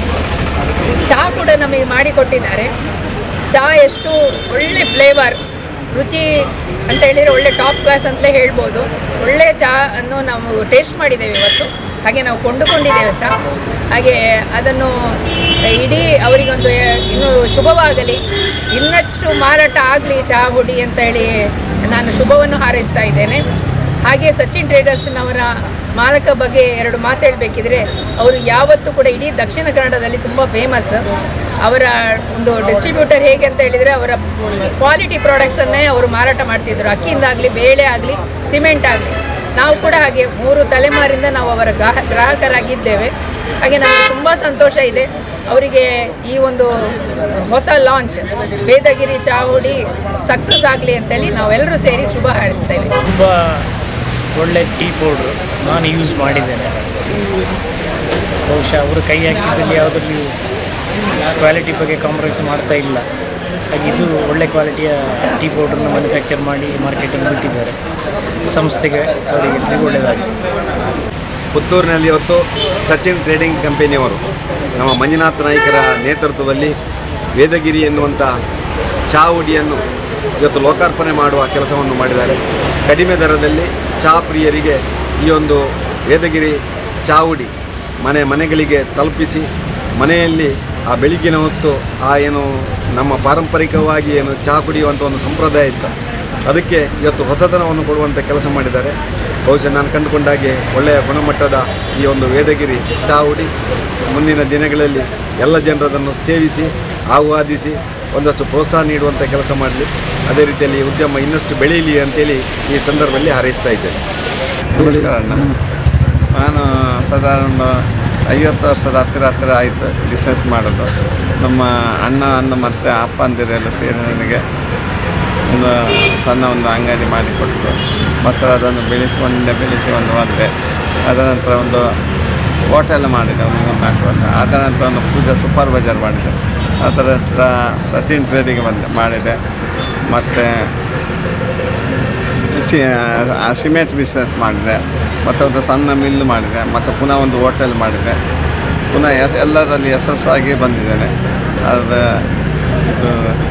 ಈ ಚಹಾ ಕೂಡ ನಮಗೆ ಮಾಡಿಕೊಟ್ಟಿದ್ದಾರೆ ಚಹಾ ಎಷ್ಟು ಒಳ್ಳೆ ಫ್ಲೇವರ್ ರುಚಿ ಅಂತ ಹೇಳಿದರೆ ಒಳ್ಳೆ ಟಾಪ್ ಕ್ಲಾಸ್ ಅಂತಲೇ ಹೇಳ್ಬೋದು ಒಳ್ಳೆಯ ಚಹಾ ಅನ್ನು ನಾವು ಟೇಸ್ಟ್ ಮಾಡಿದ್ದೇವೆ ಇವತ್ತು ಹಾಗೆ ನಾವು ಕೊಂಡುಕೊಂಡಿದ್ದೇವೆ ಸಹ ಹಾಗೆ ಅದನ್ನು ಇಡೀ ಅವರಿಗೊಂದು ಇನ್ನೂ ಶುಭವಾಗಲಿ ಇನ್ನಷ್ಟು ಮಾರಾಟ ಆಗಲಿ ಚಹಾ ಹುಡಿ ಅಂತ ಹೇಳಿ ನಾನು ಶುಭವನ್ನು ಹಾರೈಸ್ತಾ ಇದ್ದೇನೆ ಹಾಗೆ ಸಚಿನ್ ಟ್ರೇಡರ್ಸ್ನವರ ಮಾಲಕ ಬಗ್ಗೆ ಎರಡು ಮಾತು ಹೇಳಬೇಕಿದ್ರೆ ಅವರು ಯಾವತ್ತೂ ಕೂಡ ಇಡೀ ದಕ್ಷಿಣ ಕನ್ನಡದಲ್ಲಿ ತುಂಬ ಫೇಮಸ್ ಅವರ ಒಂದು ಡಿಸ್ಟ್ರಿಬ್ಯೂಟರ್ ಹೇಗೆ ಅಂತ ಹೇಳಿದರೆ ಅವರ ಕ್ವಾಲಿಟಿ ಪ್ರಾಡಕ್ಟ್ಸನ್ನೇ ಅವರು ಮಾರಾಟ ಮಾಡ್ತಿದ್ರು ಅಕ್ಕಿಯಿಂದಾಗಲಿ ಬೇಳೆ ಆಗಲಿ ಸಿಮೆಂಟ್ ಆಗಲಿ ನಾವು ಕೂಡ ಹಾಗೆ ಮೂರು ತಲೆಮಾರಿಂದ ನಾವು ಅವರ ಗ್ರಾಹ ಗ್ರಾಹಕರಾಗಿದ್ದೇವೆ ಹಾಗೆ ನಮಗೆ ತುಂಬ ಸಂತೋಷ ಇದೆ ಅವರಿಗೆ ಈ ಒಂದು ಹೊಸ ಲಾಂಚ್ ವೇದಗಿರಿ ಚಾವುಡಿ ಸಕ್ಸಸ್ ಆಗಲಿ ಅಂತೇಳಿ ನಾವೆಲ್ಲರೂ ಸೇರಿ ಶುಭ ಹಾರೈಸ್ತೇವೆ ತುಂಬ ಒಳ್ಳೆ ಟೀ ಪೌಡ್ರು ನಾನು ಯೂಸ್ ಮಾಡಿದ್ದೇನೆ ಬಹುಶಃ ಅವರು ಕೈ ಹಾಕಿದ್ದಲ್ಲಿ ಯಾವುದರಲ್ಲಿ ಕ್ವಾಲಿಟಿ ಬಗ್ಗೆ ಕಾಂಪ್ರಮೈಸ್ ಮಾಡ್ತಾ ಇಲ್ಲ ಹಾಗೆ ಇದು ಒಳ್ಳೆ ಕ್ವಾಲಿಟಿಯ ಟೀ ಪೌಡ್ರನ್ನ ಮ್ಯಾನುಫ್ಯಾಕ್ಚರ್ ಮಾಡಿ ಮಾರ್ಕೆಟಿಂಗ್ ಬಿಟ್ಟಿದ್ದಾರೆ ಸಂಸ್ಥೆಗೆ ಅವರಿಗೆ ಎಲ್ರಿಗೂ ಒಳ್ಳೆಯದಾಗಿದೆ ಪುತ್ತೂರಿನಲ್ಲಿ ಇವತ್ತು ಸಚಿನ್ ಟ್ರೇಡಿಂಗ್ ಕಂಪನಿಯವರು ನಮ್ಮ ಮಂಜುನಾಥ ನಾಯ್ಕರ ನೇತೃತ್ವದಲ್ಲಿ ವೇದಗಿರಿ ಎನ್ನುವಂಥ ಚಹಾ ಹುಡಿಯನ್ನು ಇವತ್ತು ಲೋಕಾರ್ಪಣೆ ಮಾಡುವ ಕೆಲಸವನ್ನು ಮಾಡಿದ್ದಾರೆ ಕಡಿಮೆ ದರದಲ್ಲಿ ಚಹಾ ಪ್ರಿಯರಿಗೆ ಈ ಒಂದು ವೇದಗಿರಿ ಚಾವುಡಿ ಮನೆ ಮನೆಗಳಿಗೆ ತಲುಪಿಸಿ ಮನೆಯಲ್ಲಿ ಆ ಬೆಳಗಿನ ಹೊತ್ತು ಆ ಏನು ನಮ್ಮ ಪಾರಂಪರಿಕವಾಗಿ ಏನು ಚಹಾ ಕುಡಿಯುವಂಥ ಒಂದು ಸಂಪ್ರದಾಯ ಇತ್ತು ಅದಕ್ಕೆ ಇವತ್ತು ಹೊಸತನವನ್ನು ಕೊಡುವಂಥ ಕೆಲಸ ಮಾಡಿದ್ದಾರೆ ಬಹುಶಃ ನಾನು ಕಂಡುಕೊಂಡಾಗೆ ಒಳ್ಳೆಯ ಗುಣಮಟ್ಟದ ಈ ಒಂದು ವೇದಗಿರಿ ಚಾವುಡಿ ಮುಂದಿನ ದಿನಗಳಲ್ಲಿ ಎಲ್ಲ ಜನರದನ್ನು ಸೇವಿಸಿ ಆಹ್ವಾದಿಸಿ ಒಂದಷ್ಟು ಪ್ರೋತ್ಸಾಹ ನೀಡುವಂಥ ಕೆಲಸ ಮಾಡಲಿ ಅದೇ ರೀತಿಯಲ್ಲಿ ಈ ಉದ್ಯಮ ಇನ್ನಷ್ಟು ಬೆಳೀಲಿ ಅಂತೇಳಿ ಈ ಸಂದರ್ಭದಲ್ಲಿ ಹಾರೈಸ್ತಾ ಇದ್ದೇನೆ ನಮಸ್ಕಾರ ಅಣ್ಣ ನಾನು ಸಾಧಾರಣ ಒಂದು ಐವತ್ತು ವರ್ಷದ ಹತ್ತಿರ ಹತ್ತಿರ ಆಯಿತು ಬಿಸ್ನೆಸ್ ಮಾಡೋದು ನಮ್ಮ ಅಣ್ಣ ಅಣ್ಣ ಮತ್ತು ಅಪ್ಪ ಅಂದಿರೆಲ್ಲ ಸೇರಿ ನನಗೆ ಒಂದು ಸಣ್ಣ ಒಂದು ಅಂಗಡಿ ಮಾಡಿಕೊಟ್ಟರು ಮತ್ತು ಅದನ್ನು ಬೆಳೆಸಿಕೊಂಡೆ ಬೆಳೆಸಿ ಒಂದು ಬಂದೆ ಅದರ ನಂತರ ಒಂದು ಹೋಟೆಲ್ ಮಾಡಿದೆ ಒಂದು ಮೂರು ನಾಲ್ಕು ವರ್ಷ ಅದರ ನಂತರ ಒಂದು ಪೂಜಾ ಸೂಪರ್ ಬಜಾರ್ ಮಾಡಿದೆ ಅದರ ಹತ್ರ ಸಚಿನ್ ಟ್ರೇಡಿಗೆ ಬಂದೆ ಮಾಡಿದೆ ಮತ್ತು ಸಿ ಆ ಸಿಮೆಂಟ್ ಬಿಸ್ನೆಸ್ ಮಾಡಿದೆ ಮತ್ತು ಒಂದು ಸಣ್ಣ ಮಿಲ್ ಮಾಡಿದೆ ಮತ್ತು ಪುನಃ ಒಂದು ಹೋಟೆಲ್ ಮಾಡಿದೆ ಪುನಃ ಎಸ್ ಎಲ್ಲದರಲ್ಲಿ ಯಶಸ್ಸಾಗಿ ಬಂದಿದ್ದೇನೆ ಅದು ಇದು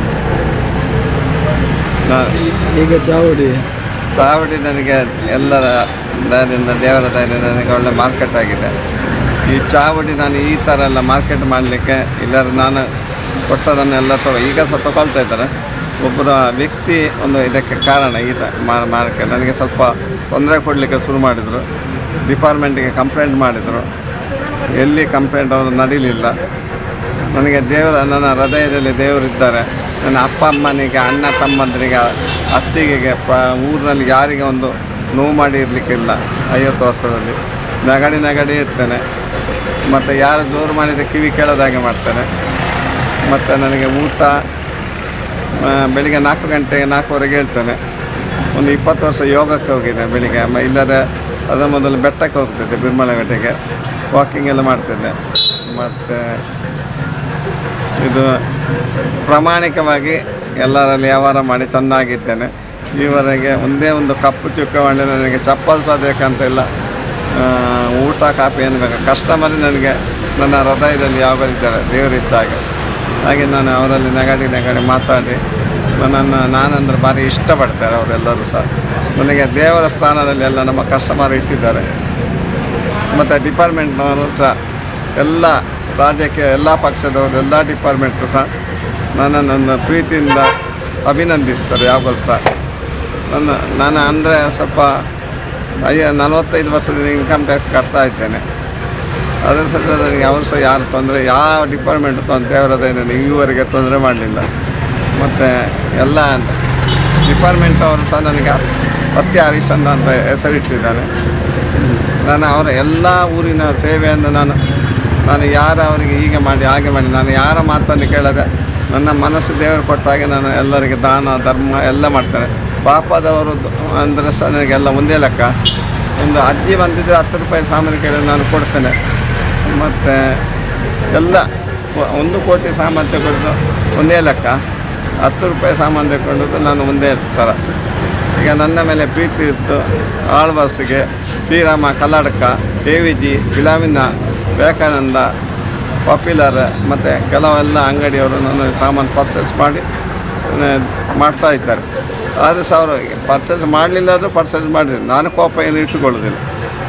ನಾ- ಈಗ ಚಾವಡಿ ಚಾವಡಿ ನನಗೆ ಎಲ್ಲರ ದಯದಿಂದ ದೇವರ ದಯದಿಂದ ನನಗೆ ಒಳ್ಳೆ ಮಾರ್ಕೆಟ್ ಆಗಿದೆ ಈ ಚಾವಡಿ ನಾನು ಈ ಥರ ಎಲ್ಲ ಮಾರ್ಕೆಟ್ ಮಾಡಲಿಕ್ಕೆ ಇಲ್ಲರ ನಾನು ಕೊಟ್ಟದನ್ನೆಲ್ಲ ತಗೋ ಈಗ ಸಹ ತಗೊಳ್ತಾ ಇದ್ದಾರೆ ಒಬ್ಬರ ವ್ಯಕ್ತಿ ಒಂದು ಇದಕ್ಕೆ ಕಾರಣ ಈ ಮಾರ್ಕೆ ನನಗೆ ಸ್ವಲ್ಪ ತೊಂದರೆ ಕೊಡಲಿಕ್ಕೆ ಶುರು ಮಾಡಿದರು ಡಿಪಾರ್ಟ್ಮೆಂಟಿಗೆ ಕಂಪ್ಲೇಂಟ್ ಮಾಡಿದರು ಎಲ್ಲಿ ಕಂಪ್ಲೇಂಟ್ ಅವರು ನಡೀಲಿಲ್ಲ ನನಗೆ ದೇವರ ನನ್ನ ಹೃದಯದಲ್ಲಿ ದೇವರಿದ್ದಾರೆ ನನ್ನ ಅಪ್ಪ ಅಮ್ಮನಿಗೆ ಅಣ್ಣ ತಮ್ಮಂದರಿಗೆ ಅತ್ತಿಗೆಗೆ ಪ ಊರಿನಲ್ಲಿ ಯಾರಿಗೆ ಒಂದು ನೋವು ಮಾಡಿ ಇರಲಿಕ್ಕಿಲ್ಲ ಐವತ್ತು ವರ್ಷದಲ್ಲಿ ನಗಡಿ ನಗಡಿ ಇರ್ತೇನೆ ಮತ್ತು ಯಾರು ಜೋರು ಮಾಡಿದರೆ ಕಿವಿ ಕೇಳೋದಾಗೆ ಮಾಡ್ತೇನೆ ಮತ್ತು ನನಗೆ ಊಟ ಆ, ಬೆಳಿಗ್ಗೆ ನಾಲ್ಕು ಗಂಟೆಗೆ ನಾಲ್ಕುವರೆಗೆ ಹೇಳ್ತೇನೆ ಒಂದು ಇಪ್ಪತ್ತು ವರ್ಷ ಯೋಗಕ್ಕೆ ಹೋಗಿದೆ ಬೆಳಿಗ್ಗೆ ಮ ಇಲ್ಲದ್ರೆ ಅದರ ಮೊದಲು ಬೆಟ್ಟಕ್ಕೆ ಹೋಗ್ತಿದ್ದೆ ಬಿರ್ಮಲಗಟ್ಟೆಗೆ ವಾಕಿಂಗ್ ಎಲ್ಲ ಮಾಡ್ತಿದ್ದೆ ಮತ್ತು ಇದು ಪ್ರಾಮಾಣಿಕವಾಗಿ ಎಲ್ಲರಲ್ಲಿ ವ್ಯವಹಾರ ಮಾಡಿ ಚೆನ್ನಾಗಿದ್ದೇನೆ ಈವರೆಗೆ ಒಂದೇ ಒಂದು ಕಪ್ಪು ಚುಕ್ಕವಾಣಿ ನನಗೆ ಚಪ್ಪಲ್ ಸಹ ಬೇಕಂತ ಇಲ್ಲ ಆ, ಊಟ ಕಾಫಿ ಏನು ಬೇಕು ಕಸ್ಟಮರ್ ನನಗೆ ನನ್ನ ಹೃದಯದಲ್ಲಿ ಯಾವಾಗಲಿದ್ದಾರೆ ದೇವರಿದ್ದಾಗ ಹಾಗೆ ನಾನು ಅವರಲ್ಲಿ ನಗಡಿ ನಗಡಿ ಮಾತಾಡಿ ನನ್ನನ್ನು ನಾನಂದ್ರೆ ಭಾರಿ ಇಷ್ಟಪಡ್ತಾರೆ ಅವರೆಲ್ಲರೂ ಸಹ ನನಗೆ ದೇವರ ಸ್ಥಾನದಲ್ಲಿ ಎಲ್ಲ ನಮ್ಮ ಕಸ್ಟಮರ್ ಇಟ್ಟಿದ್ದಾರೆ ಮತ್ತು ಡಿಪಾರ್ಟ್ಮೆಂಟ್ನವರು ಸಹ ಎಲ್ಲ ರಾಜ್ಯಕ್ಕೆ ಎಲ್ಲ ಪಕ್ಷದವರು ಎಲ್ಲ ಡಿಪಾರ್ಟ್ಮೆಂಟು ಸಹ ನನ್ನನ್ನು ಪ್ರೀತಿಯಿಂದ ಅಭಿನಂದಿಸ್ತಾರೆ ಯಾವಾಗಲೂ ಸಹ ನನ್ನ ನಾನು ಅಂದರೆ ಸ್ವಲ್ಪ ಅಯ್ಯ ನಲವತ್ತೈದು ವರ್ಷದಿಂದ ಇನ್ಕಮ್ ಟ್ಯಾಕ್ಸ್ ಕಟ್ತಾ ಇದ್ದೇನೆ ಅದರ ಸಹ ನನಗೆ ಅವರು ಸಹ ಯಾರು ತೊಂದರೆ ಯಾವ ಡಿಪಾರ್ಟ್ಮೆಂಟ್ ದೇವರದೇ ನನಗೆ ಈವರೆಗೆ ತೊಂದರೆ ಮಾಡಲಿಲ್ಲ ಮತ್ತು ಎಲ್ಲ ಡಿಪಾರ್ಟ್ಮೆಂಟ್ ಅವರು ಸಹ ನನಗೆ ಸತ್ಯ ಹರಿಶ್ಚಂದ್ರ ಅಂತ ಹೆಸರಿಟ್ಟಿದ್ದಾನೆ ನಾನು ಅವರ ಎಲ್ಲ ಊರಿನ ಸೇವೆಯನ್ನು ನಾನು ನಾನು ಯಾರು ಅವರಿಗೆ ಹೀಗೆ ಮಾಡಿ ಹಾಗೆ ಮಾಡಿ ನಾನು ಯಾರ ಮಾತನ್ನು ಕೇಳದೆ ನನ್ನ ಮನಸ್ಸು ದೇವರು ಕೊಟ್ಟ ಹಾಗೆ ನಾನು ಎಲ್ಲರಿಗೆ ದಾನ ಧರ್ಮ ಎಲ್ಲ ಮಾಡ್ತೇನೆ ಪಾಪದವರು ಅಂದರೆ ಸಹ ನನಗೆಲ್ಲ ಒಂದೇ ಲೆಕ್ಕ ಒಂದು ಅಜ್ಜಿ ಬಂದಿದ್ದರೆ ಹತ್ತು ರೂಪಾಯಿ ಸಾಮಾನು ಕೇಳಿದ್ರೆ ನಾನು ಕೊಡ್ತೇನೆ ಮತ್ತು ಎಲ್ಲ ಒ- ಒಂದು ಕೋಟಿ ಸಾಮಾನು ತಗೊಂಡು ಒಂದೇ ಲೆಕ್ಕ ಹತ್ತು ರೂಪಾಯಿ ಸಾಮಾನು ತಗೊಂಡು ನಾನು ಒಂದೇ ಥರ ಈಗ ನನ್ನ ಮೇಲೆ ಪ್ರೀತಿ ಇತ್ತು ಆಳ್ವಾಸಿಗೆ Shrirama Kalladka K V G ವಿಲಾಮಿನ ವಿವೇಕಾನಂದ ಪಾಪ್ಯುಲರ್ ಮತ್ತು ಕೆಲವೆಲ್ಲ ಅಂಗಡಿಯವರು ನನ್ನ ಸಾಮಾನು ಪರ್ಚೇಸ್ ಮಾಡಿ ಆ, ಮಾಡ್ತಾ ಇದ್ದಾರೆ ಆದರೆ ಸಹ ಅವರು ಪರ್ಚೇಸ್ ಮಾಡಲಿಲ್ಲ ಆದರೂ ಪರ್ಚೇಸ್ ಮಾಡಿದ್ರು ನಾನು ಕೋಪ ಏನು ಇಟ್ಟುಕೊಳ್ಳೋದಿಲ್ಲ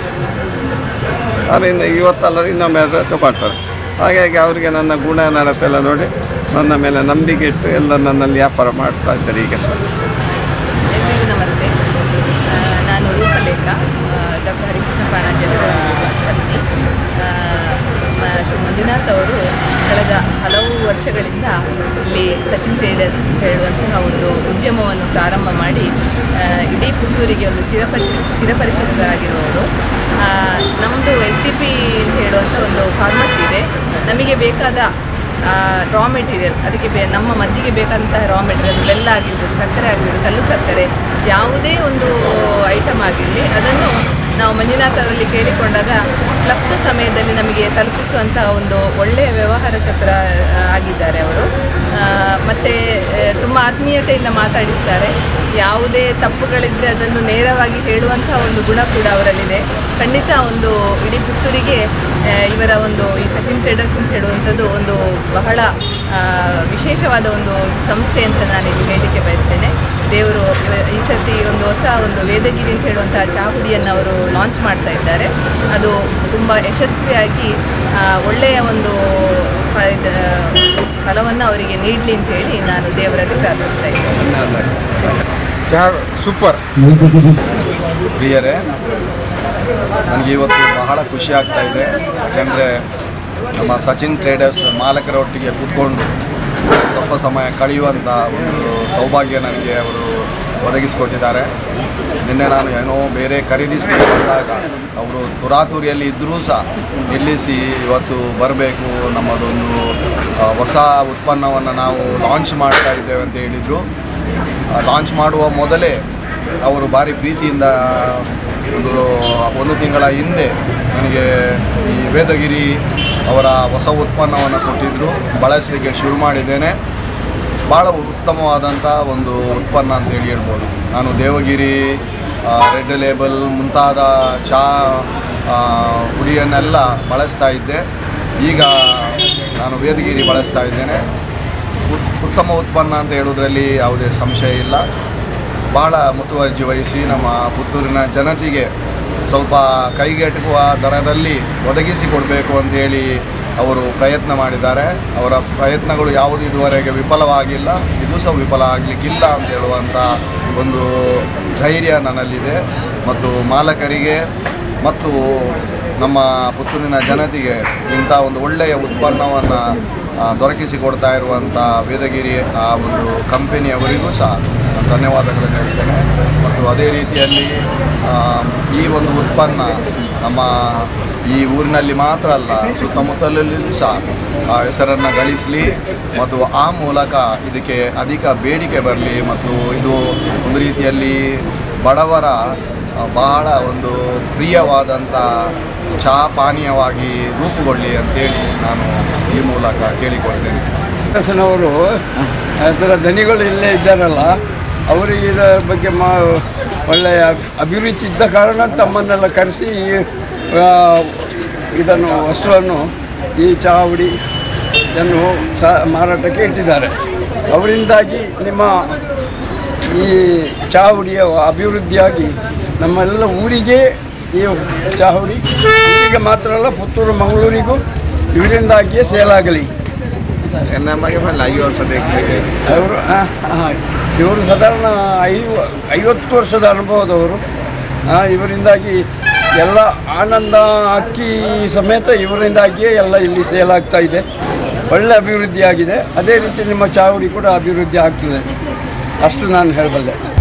ಆದರೆ ಇನ್ನು ಇವತ್ತಲ್ಲರೂ ಇನ್ನೊಮ್ಮೆ ಆದರೆ ತಗೊಳ್ತಾರೆ ಹಾಗಾಗಿ ಅವರಿಗೆ ನನ್ನ ಗುಣ ನಡತೆ ಎಲ್ಲ ನೋಡಿ ನನ್ನ ಮೇಲೆ ನಂಬಿಕೆ ಇಟ್ಟು ಎಲ್ಲ ನನ್ನಲ್ಲಿ ವ್ಯಾಪಾರ ಮಾಡ್ತಾ ಇದ್ದಾರೆ ಈಗ ಸಹ ಎಲ್ರಿಗೂ ನಮಸ್ತೆ ಆ, ನಾನು ರೂಪಲೇಖ ಡಾಕ್ಟರ್ ಹರಿಕೃಷ್ಣ ಪ್ರಾಣಾಚಾರ್ಯರ ಪತ್ನಿ ಆ, ಮ- ಶ್ರೀ ಮಂಜುನಾಥ್ ಅವರು ಕಳೆದ ಹಲವು ವರ್ಷಗಳಿಂದ ಇಲ್ಲಿ ಸಚಿನ್ ಟ್ರೇಡರ್ಸ್ ಅಂತ ಹೇಳುವಂತಹ ಒಂದು ಉದ್ಯಮವನ್ನು ಪ್ರಾರಂಭ ಮಾಡಿ ಆ, ಇಡೀ ಪುತ್ತೂರಿಗೆ ಒಂದು ಚಿರಪರಿಚಿ ಚಿರಪರಿಚಿತರಾಗಿರುವವರು ನಮ್ಮದು ಎಸ್ ಟಿ ಪಿ ಅಂತ ಹೇಳುವಂಥ ಒಂದು ಫಾರ್ಮಸಿ ಇದೆ ನಮಗೆ ಬೇಕಾದ ರಾ ಮೆಟೀರಿಯಲ್ ಅದಕ್ಕೆ ಬೇ ನಮ್ಮ ಮದ್ದಿಗೆ ಬೇಕಾದಂತಹ ರಾ ಮೆಟೀರಿಯಲ್ ಬೆಲ್ಲ ಆಗಿರ್ಬೋದು ಸಕ್ಕರೆ ಆಗಿರ್ಬೋದು ಕಲ್ಲು ಸಕ್ಕರೆ ಯಾವುದೇ ಒಂದು ಐಟಮ್ ಆಗಿರಲಿ ಅದನ್ನು ನಾವು ಮಂಜುನಾಥ್ ಅವರಲ್ಲಿ ಕೇಳಿಕೊಂಡಾಗ ಕ್ಲಪ್ತ ಸಮಯದಲ್ಲಿ ನಮಗೆ ತಲುಪಿಸುವಂತಹ ಒಂದು ಒಳ್ಳೆಯ ವ್ಯವಹಾರ ಚಕ್ರ ಆ, ಆಗಿದ್ದಾರೆ ಅವರು ಮತ್ತು ತುಂಬ ಆತ್ಮೀಯತೆಯಿಂದ ಮಾತಾಡಿಸ್ತಾರೆ ಯಾವುದೇ ತಪ್ಪುಗಳಿದ್ದರೆ ಅದನ್ನು ನೇರವಾಗಿ ಹೇಳುವಂತಹ ಒಂದು ಗುಣ ಕೂಡ ಅವರಲ್ಲಿದೆ ಖಂಡಿತ ಒಂದು ಇಡೀ ಪುತ್ತೂರಿಗೆ ಆ, ಇವರ ಒಂದು ಈ ಸಚಿನ್ ಟ್ರೇಡರ್ಸ್ ಅಂತ ಹೇಳುವಂಥದ್ದು ಒಂದು ಬಹಳ ಆ, ವಿಶೇಷವಾದ ಒಂದು ಸಂಸ್ಥೆ ಅಂತ ನಾನು ಇಲ್ಲಿ ಹೇಳಲಿಕ್ಕೆ ಬಯಸ್ತೇನೆ ದೇವರು ಇವ- ಈ ಸರ್ತಿ ಒಂದು ಹೊಸ ಒಂದು ವೇದಗಿರಿ ಅಂತ ಹೇಳುವಂತಹ ಚಾಹುಡಿಯನ್ನು ಅವರು ಲಾಂಚ್ ಮಾಡ್ತಾ ಇದ್ದಾರೆ ಅದು ತುಂಬ ಯಶಸ್ವಿಯಾಗಿ ಆ, ಒಳ್ಳೆಯ ಒಂದು ಫ- ಇದ- ಫಲವನ್ನು ಅವರಿಗೆ ನೀಡಲಿ ಅಂತ ಹೇಳಿ ನಾನು ದೇವರಲ್ಲಿ ಪ್ರಾರ್ಥಿಸ್ತಾ ಇದ್ದೇನೆ ಸೂಪರ್ ಪ್ರಿಯರೇ ನನಗೆ ಇವತ್ತು ಬಹಳ ಖುಷಿ ಆಗ್ತಾ ಇದೆ ಯಾಕೆಂದರೆ ನಮ್ಮ ಸಚಿನ್ ಟ್ರೇಡರ್ಸ್ ಮಾಲಕರೊಟ್ಟಿಗೆ ಕೂತ್ಕೊಂಡು ಸ್ವಲ್ಪ ಸಮಯ ಕಳೆಯುವಂಥ ಒಂದು ಸೌಭಾಗ್ಯ ನನಗೆ ಅವರು ಒದಗಿಸಿಕೊಟ್ಟಿದ್ದಾರೆ ನಿನ್ನೆ ನಾನು ಏನೋ ಬೇರೆ ಖರೀದಿಸಲಿಕ್ಕೆ ಬಂದಾಗ ಅವರು ತುರಾತುರಿಯಲ್ಲಿ ಇದ್ದರೂ ಸಹ ನಿಲ್ಲಿಸಿ ಇವತ್ತು ಬರಬೇಕು ನಮ್ಮದೊಂದು ಆ, ಹೊಸ ಉತ್ಪನ್ನವನ್ನು ನಾವು ಲಾಂಚ್ ಮಾಡ್ತಾ ಇದ್ದೇವೆ ಅಂತ ಹೇಳಿದರು ಲಾಂಚ್ ಮಾಡುವ ಮೊದಲೇ ಅವರು ಭಾರಿ ಪ್ರೀತಿಯಿಂದ ಒಂದು ಒಂದು ತಿಂಗಳ ಹಿಂದೆ ನನಗೆ ಈ ವೇದಗಿರಿ ಅವರ ಹೊಸ ಉತ್ಪನ್ನವನ್ನು ಕೊಟ್ಟಿದ್ದರು ಬಳಸಲಿಕ್ಕೆ ಶುರು ಮಾಡಿದ್ದೇನೆ ಭಾಳ ಉತ್ತಮವಾದಂಥ ಒಂದು ಉತ್ಪನ್ನ ಅಂತೇಳಿ ಹೇಳ್ಬೋದು ನಾನು ದೇವಗಿರಿ ರೆಡ್ ಲೇಬಲ್ ಮುಂತಾದ ಚಹಾ ಆ, ಪುಡಿಯನ್ನೆಲ್ಲ ಬಳಸ್ತಾ ಇದ್ದೆ ಈಗ ನಾನು ವೇದಗಿರಿ ಬಳಸ್ತಾ ಇದ್ದೇನೆ ಉತ್- ಉತ್ತಮ ಉತ್ಪನ್ನ ಅಂತ ಹೇಳೋದ್ರಲ್ಲಿ ಯಾವುದೇ ಸಂಶಯ ಇಲ್ಲ ಬಹಳ ಮುತುವರ್ಜಿ ವಹಿಸಿ ನಮ್ಮ ಪುತ್ತೂರಿನ ಜನತೆಗೆ ಸ್ವಲ್ಪ ಕೈಗೆಟುಕುವ ದರದಲ್ಲಿ ಒದಗಿಸಿ ಕೊಡಬೇಕು ಅಂತೇಳಿ ಅವರು ಪ್ರಯತ್ನ ಮಾಡಿದ್ದಾರೆ ಅವರ ಪ್ರಯತ್ನಗಳು ಯಾವುದು ಇದುವರೆಗೆ ವಿಫಲವಾಗಿಲ್ಲ ಇದು ಸಹ ವಿಫಲ ಆಗಲಿಕ್ಕಿಲ್ಲ ಅಂತ ಹೇಳುವಂಥ ಒಂದು ಧೈರ್ಯ ನನ್ನಲ್ಲಿದೆ ಮತ್ತು ಮಾಲಕರಿಗೆ ಮತ್ತು ನಮ್ಮ ಪುತ್ತೂರಿನ ಜನತೆಗೆ ಇಂಥ ಒಂದು ಒಳ್ಳೆಯ ಉತ್ಪನ್ನವನ್ನು ದೊರಕಿಸಿಕೊಡ್ತಾ ಇರುವಂಥ ವೇದಗಿರಿ ಆ ಒಂದು ಕಂಪನಿಯವರಿಗೂ ಸಹ ನಾನು ಧನ್ಯವಾದಗಳನ್ನು ಹೇಳ್ತೇನೆ ಮತ್ತು ಅದೇ ರೀತಿಯಲ್ಲಿ ಆ, ಈ ಒಂದು ಉತ್ಪನ್ನ ನಮ್ಮ ಈ ಊರಿನಲ್ಲಿ ಮಾತ್ರ ಅಲ್ಲ ಸುತ್ತಮುತ್ತಲಲ್ಲಿ ಸಹ ಆ ಹೆಸರನ್ನು ಗಳಿಸಲಿ ಮತ್ತು ಆ ಮೂಲಕ ಇದಕ್ಕೆ ಅಧಿಕ ಬೇಡಿಕೆ ಬರಲಿ ಮತ್ತು ಇದು ಒಂದು ರೀತಿಯಲ್ಲಿ ಬಡವರ ಆ, ಬಹಳ ಒಂದು ಪ್ರಿಯವಾದಂಥ ಚಹಾ ಪಾನೀಯವಾಗಿ ರೂಪುಗೊಳ್ಳಿ ಅಂತೇಳಿ ನಾನು ಈ ಮೂಲಕ ಕೇಳಿಕೊಳ್ತೇನೆ ಹಾಸನವರು ಅದರ ದನಿಗಳು ಇಲ್ಲೇ ಇದ್ದಾರಲ್ಲ ಅವರಿಗೆ ಇದರ ಬಗ್ಗೆ ಮಾ ಒಳ್ಳೆಯ ಅಭಿರುಚಿ ಇದ್ದ ಕಾರಣ ತಮ್ಮನ್ನೆಲ್ಲ ಕರೆಸಿ ಈ, ಆ, ಇದನ್ನು ವಸ್ತುವನ್ನು ಈ ಚಾವಡಿ ಇದನ್ನು ಸಹ ಮಾರಾಟಕ್ಕೆ ಇಟ್ಟಿದ್ದಾರೆ ಅವರಿಂದಾಗಿ ನಿಮ್ಮ ಈ ಚಾವಡಿಯ ಅಭಿವೃದ್ಧಿಯಾಗಿ ನಮ್ಮೆಲ್ಲ ಊರಿಗೆ ಈ ಚಾವಡಿ ಊರಿಗೆ ಮಾತ್ರ ಅಲ್ಲ ಪುತ್ತೂರು ಮಂಗಳೂರಿಗೂ ಇದರಿಂದಾಗಿಯೇ ಸೇಲ್ ಆಗಲಿ ನಮಗೆ ಬರಲ್ಲ ಐದು ವರ್ಷ ಬೇಕು ಅವರು ಇವರು ಸಾಧಾರಣ ಐವ ಐವತ್ತು ವರ್ಷದ ಅನುಭವದವರು ಆ, ಇವರಿಂದಾಗಿ ಎಲ್ಲ ಆನಂದ ಅಕ್ಕಿ ಸಮೇತ ಇವರಿಂದಾಗಿಯೇ ಎಲ್ಲ ಇಲ್ಲಿ ಸೇಲ್ ಆಗ್ತಾ ಇದೆ ಒಳ್ಳೆ ಅಭಿವೃದ್ಧಿ ಆಗಿದೆ ಅದೇ ರೀತಿ ನಿಮ್ಮ ಚಾವಡಿ ಕೂಡ ಅಭಿವೃದ್ಧಿ ಆಗ್ತದೆ ಅಷ್ಟು ನಾನು ಹೇಳಬಲ್ಲೆ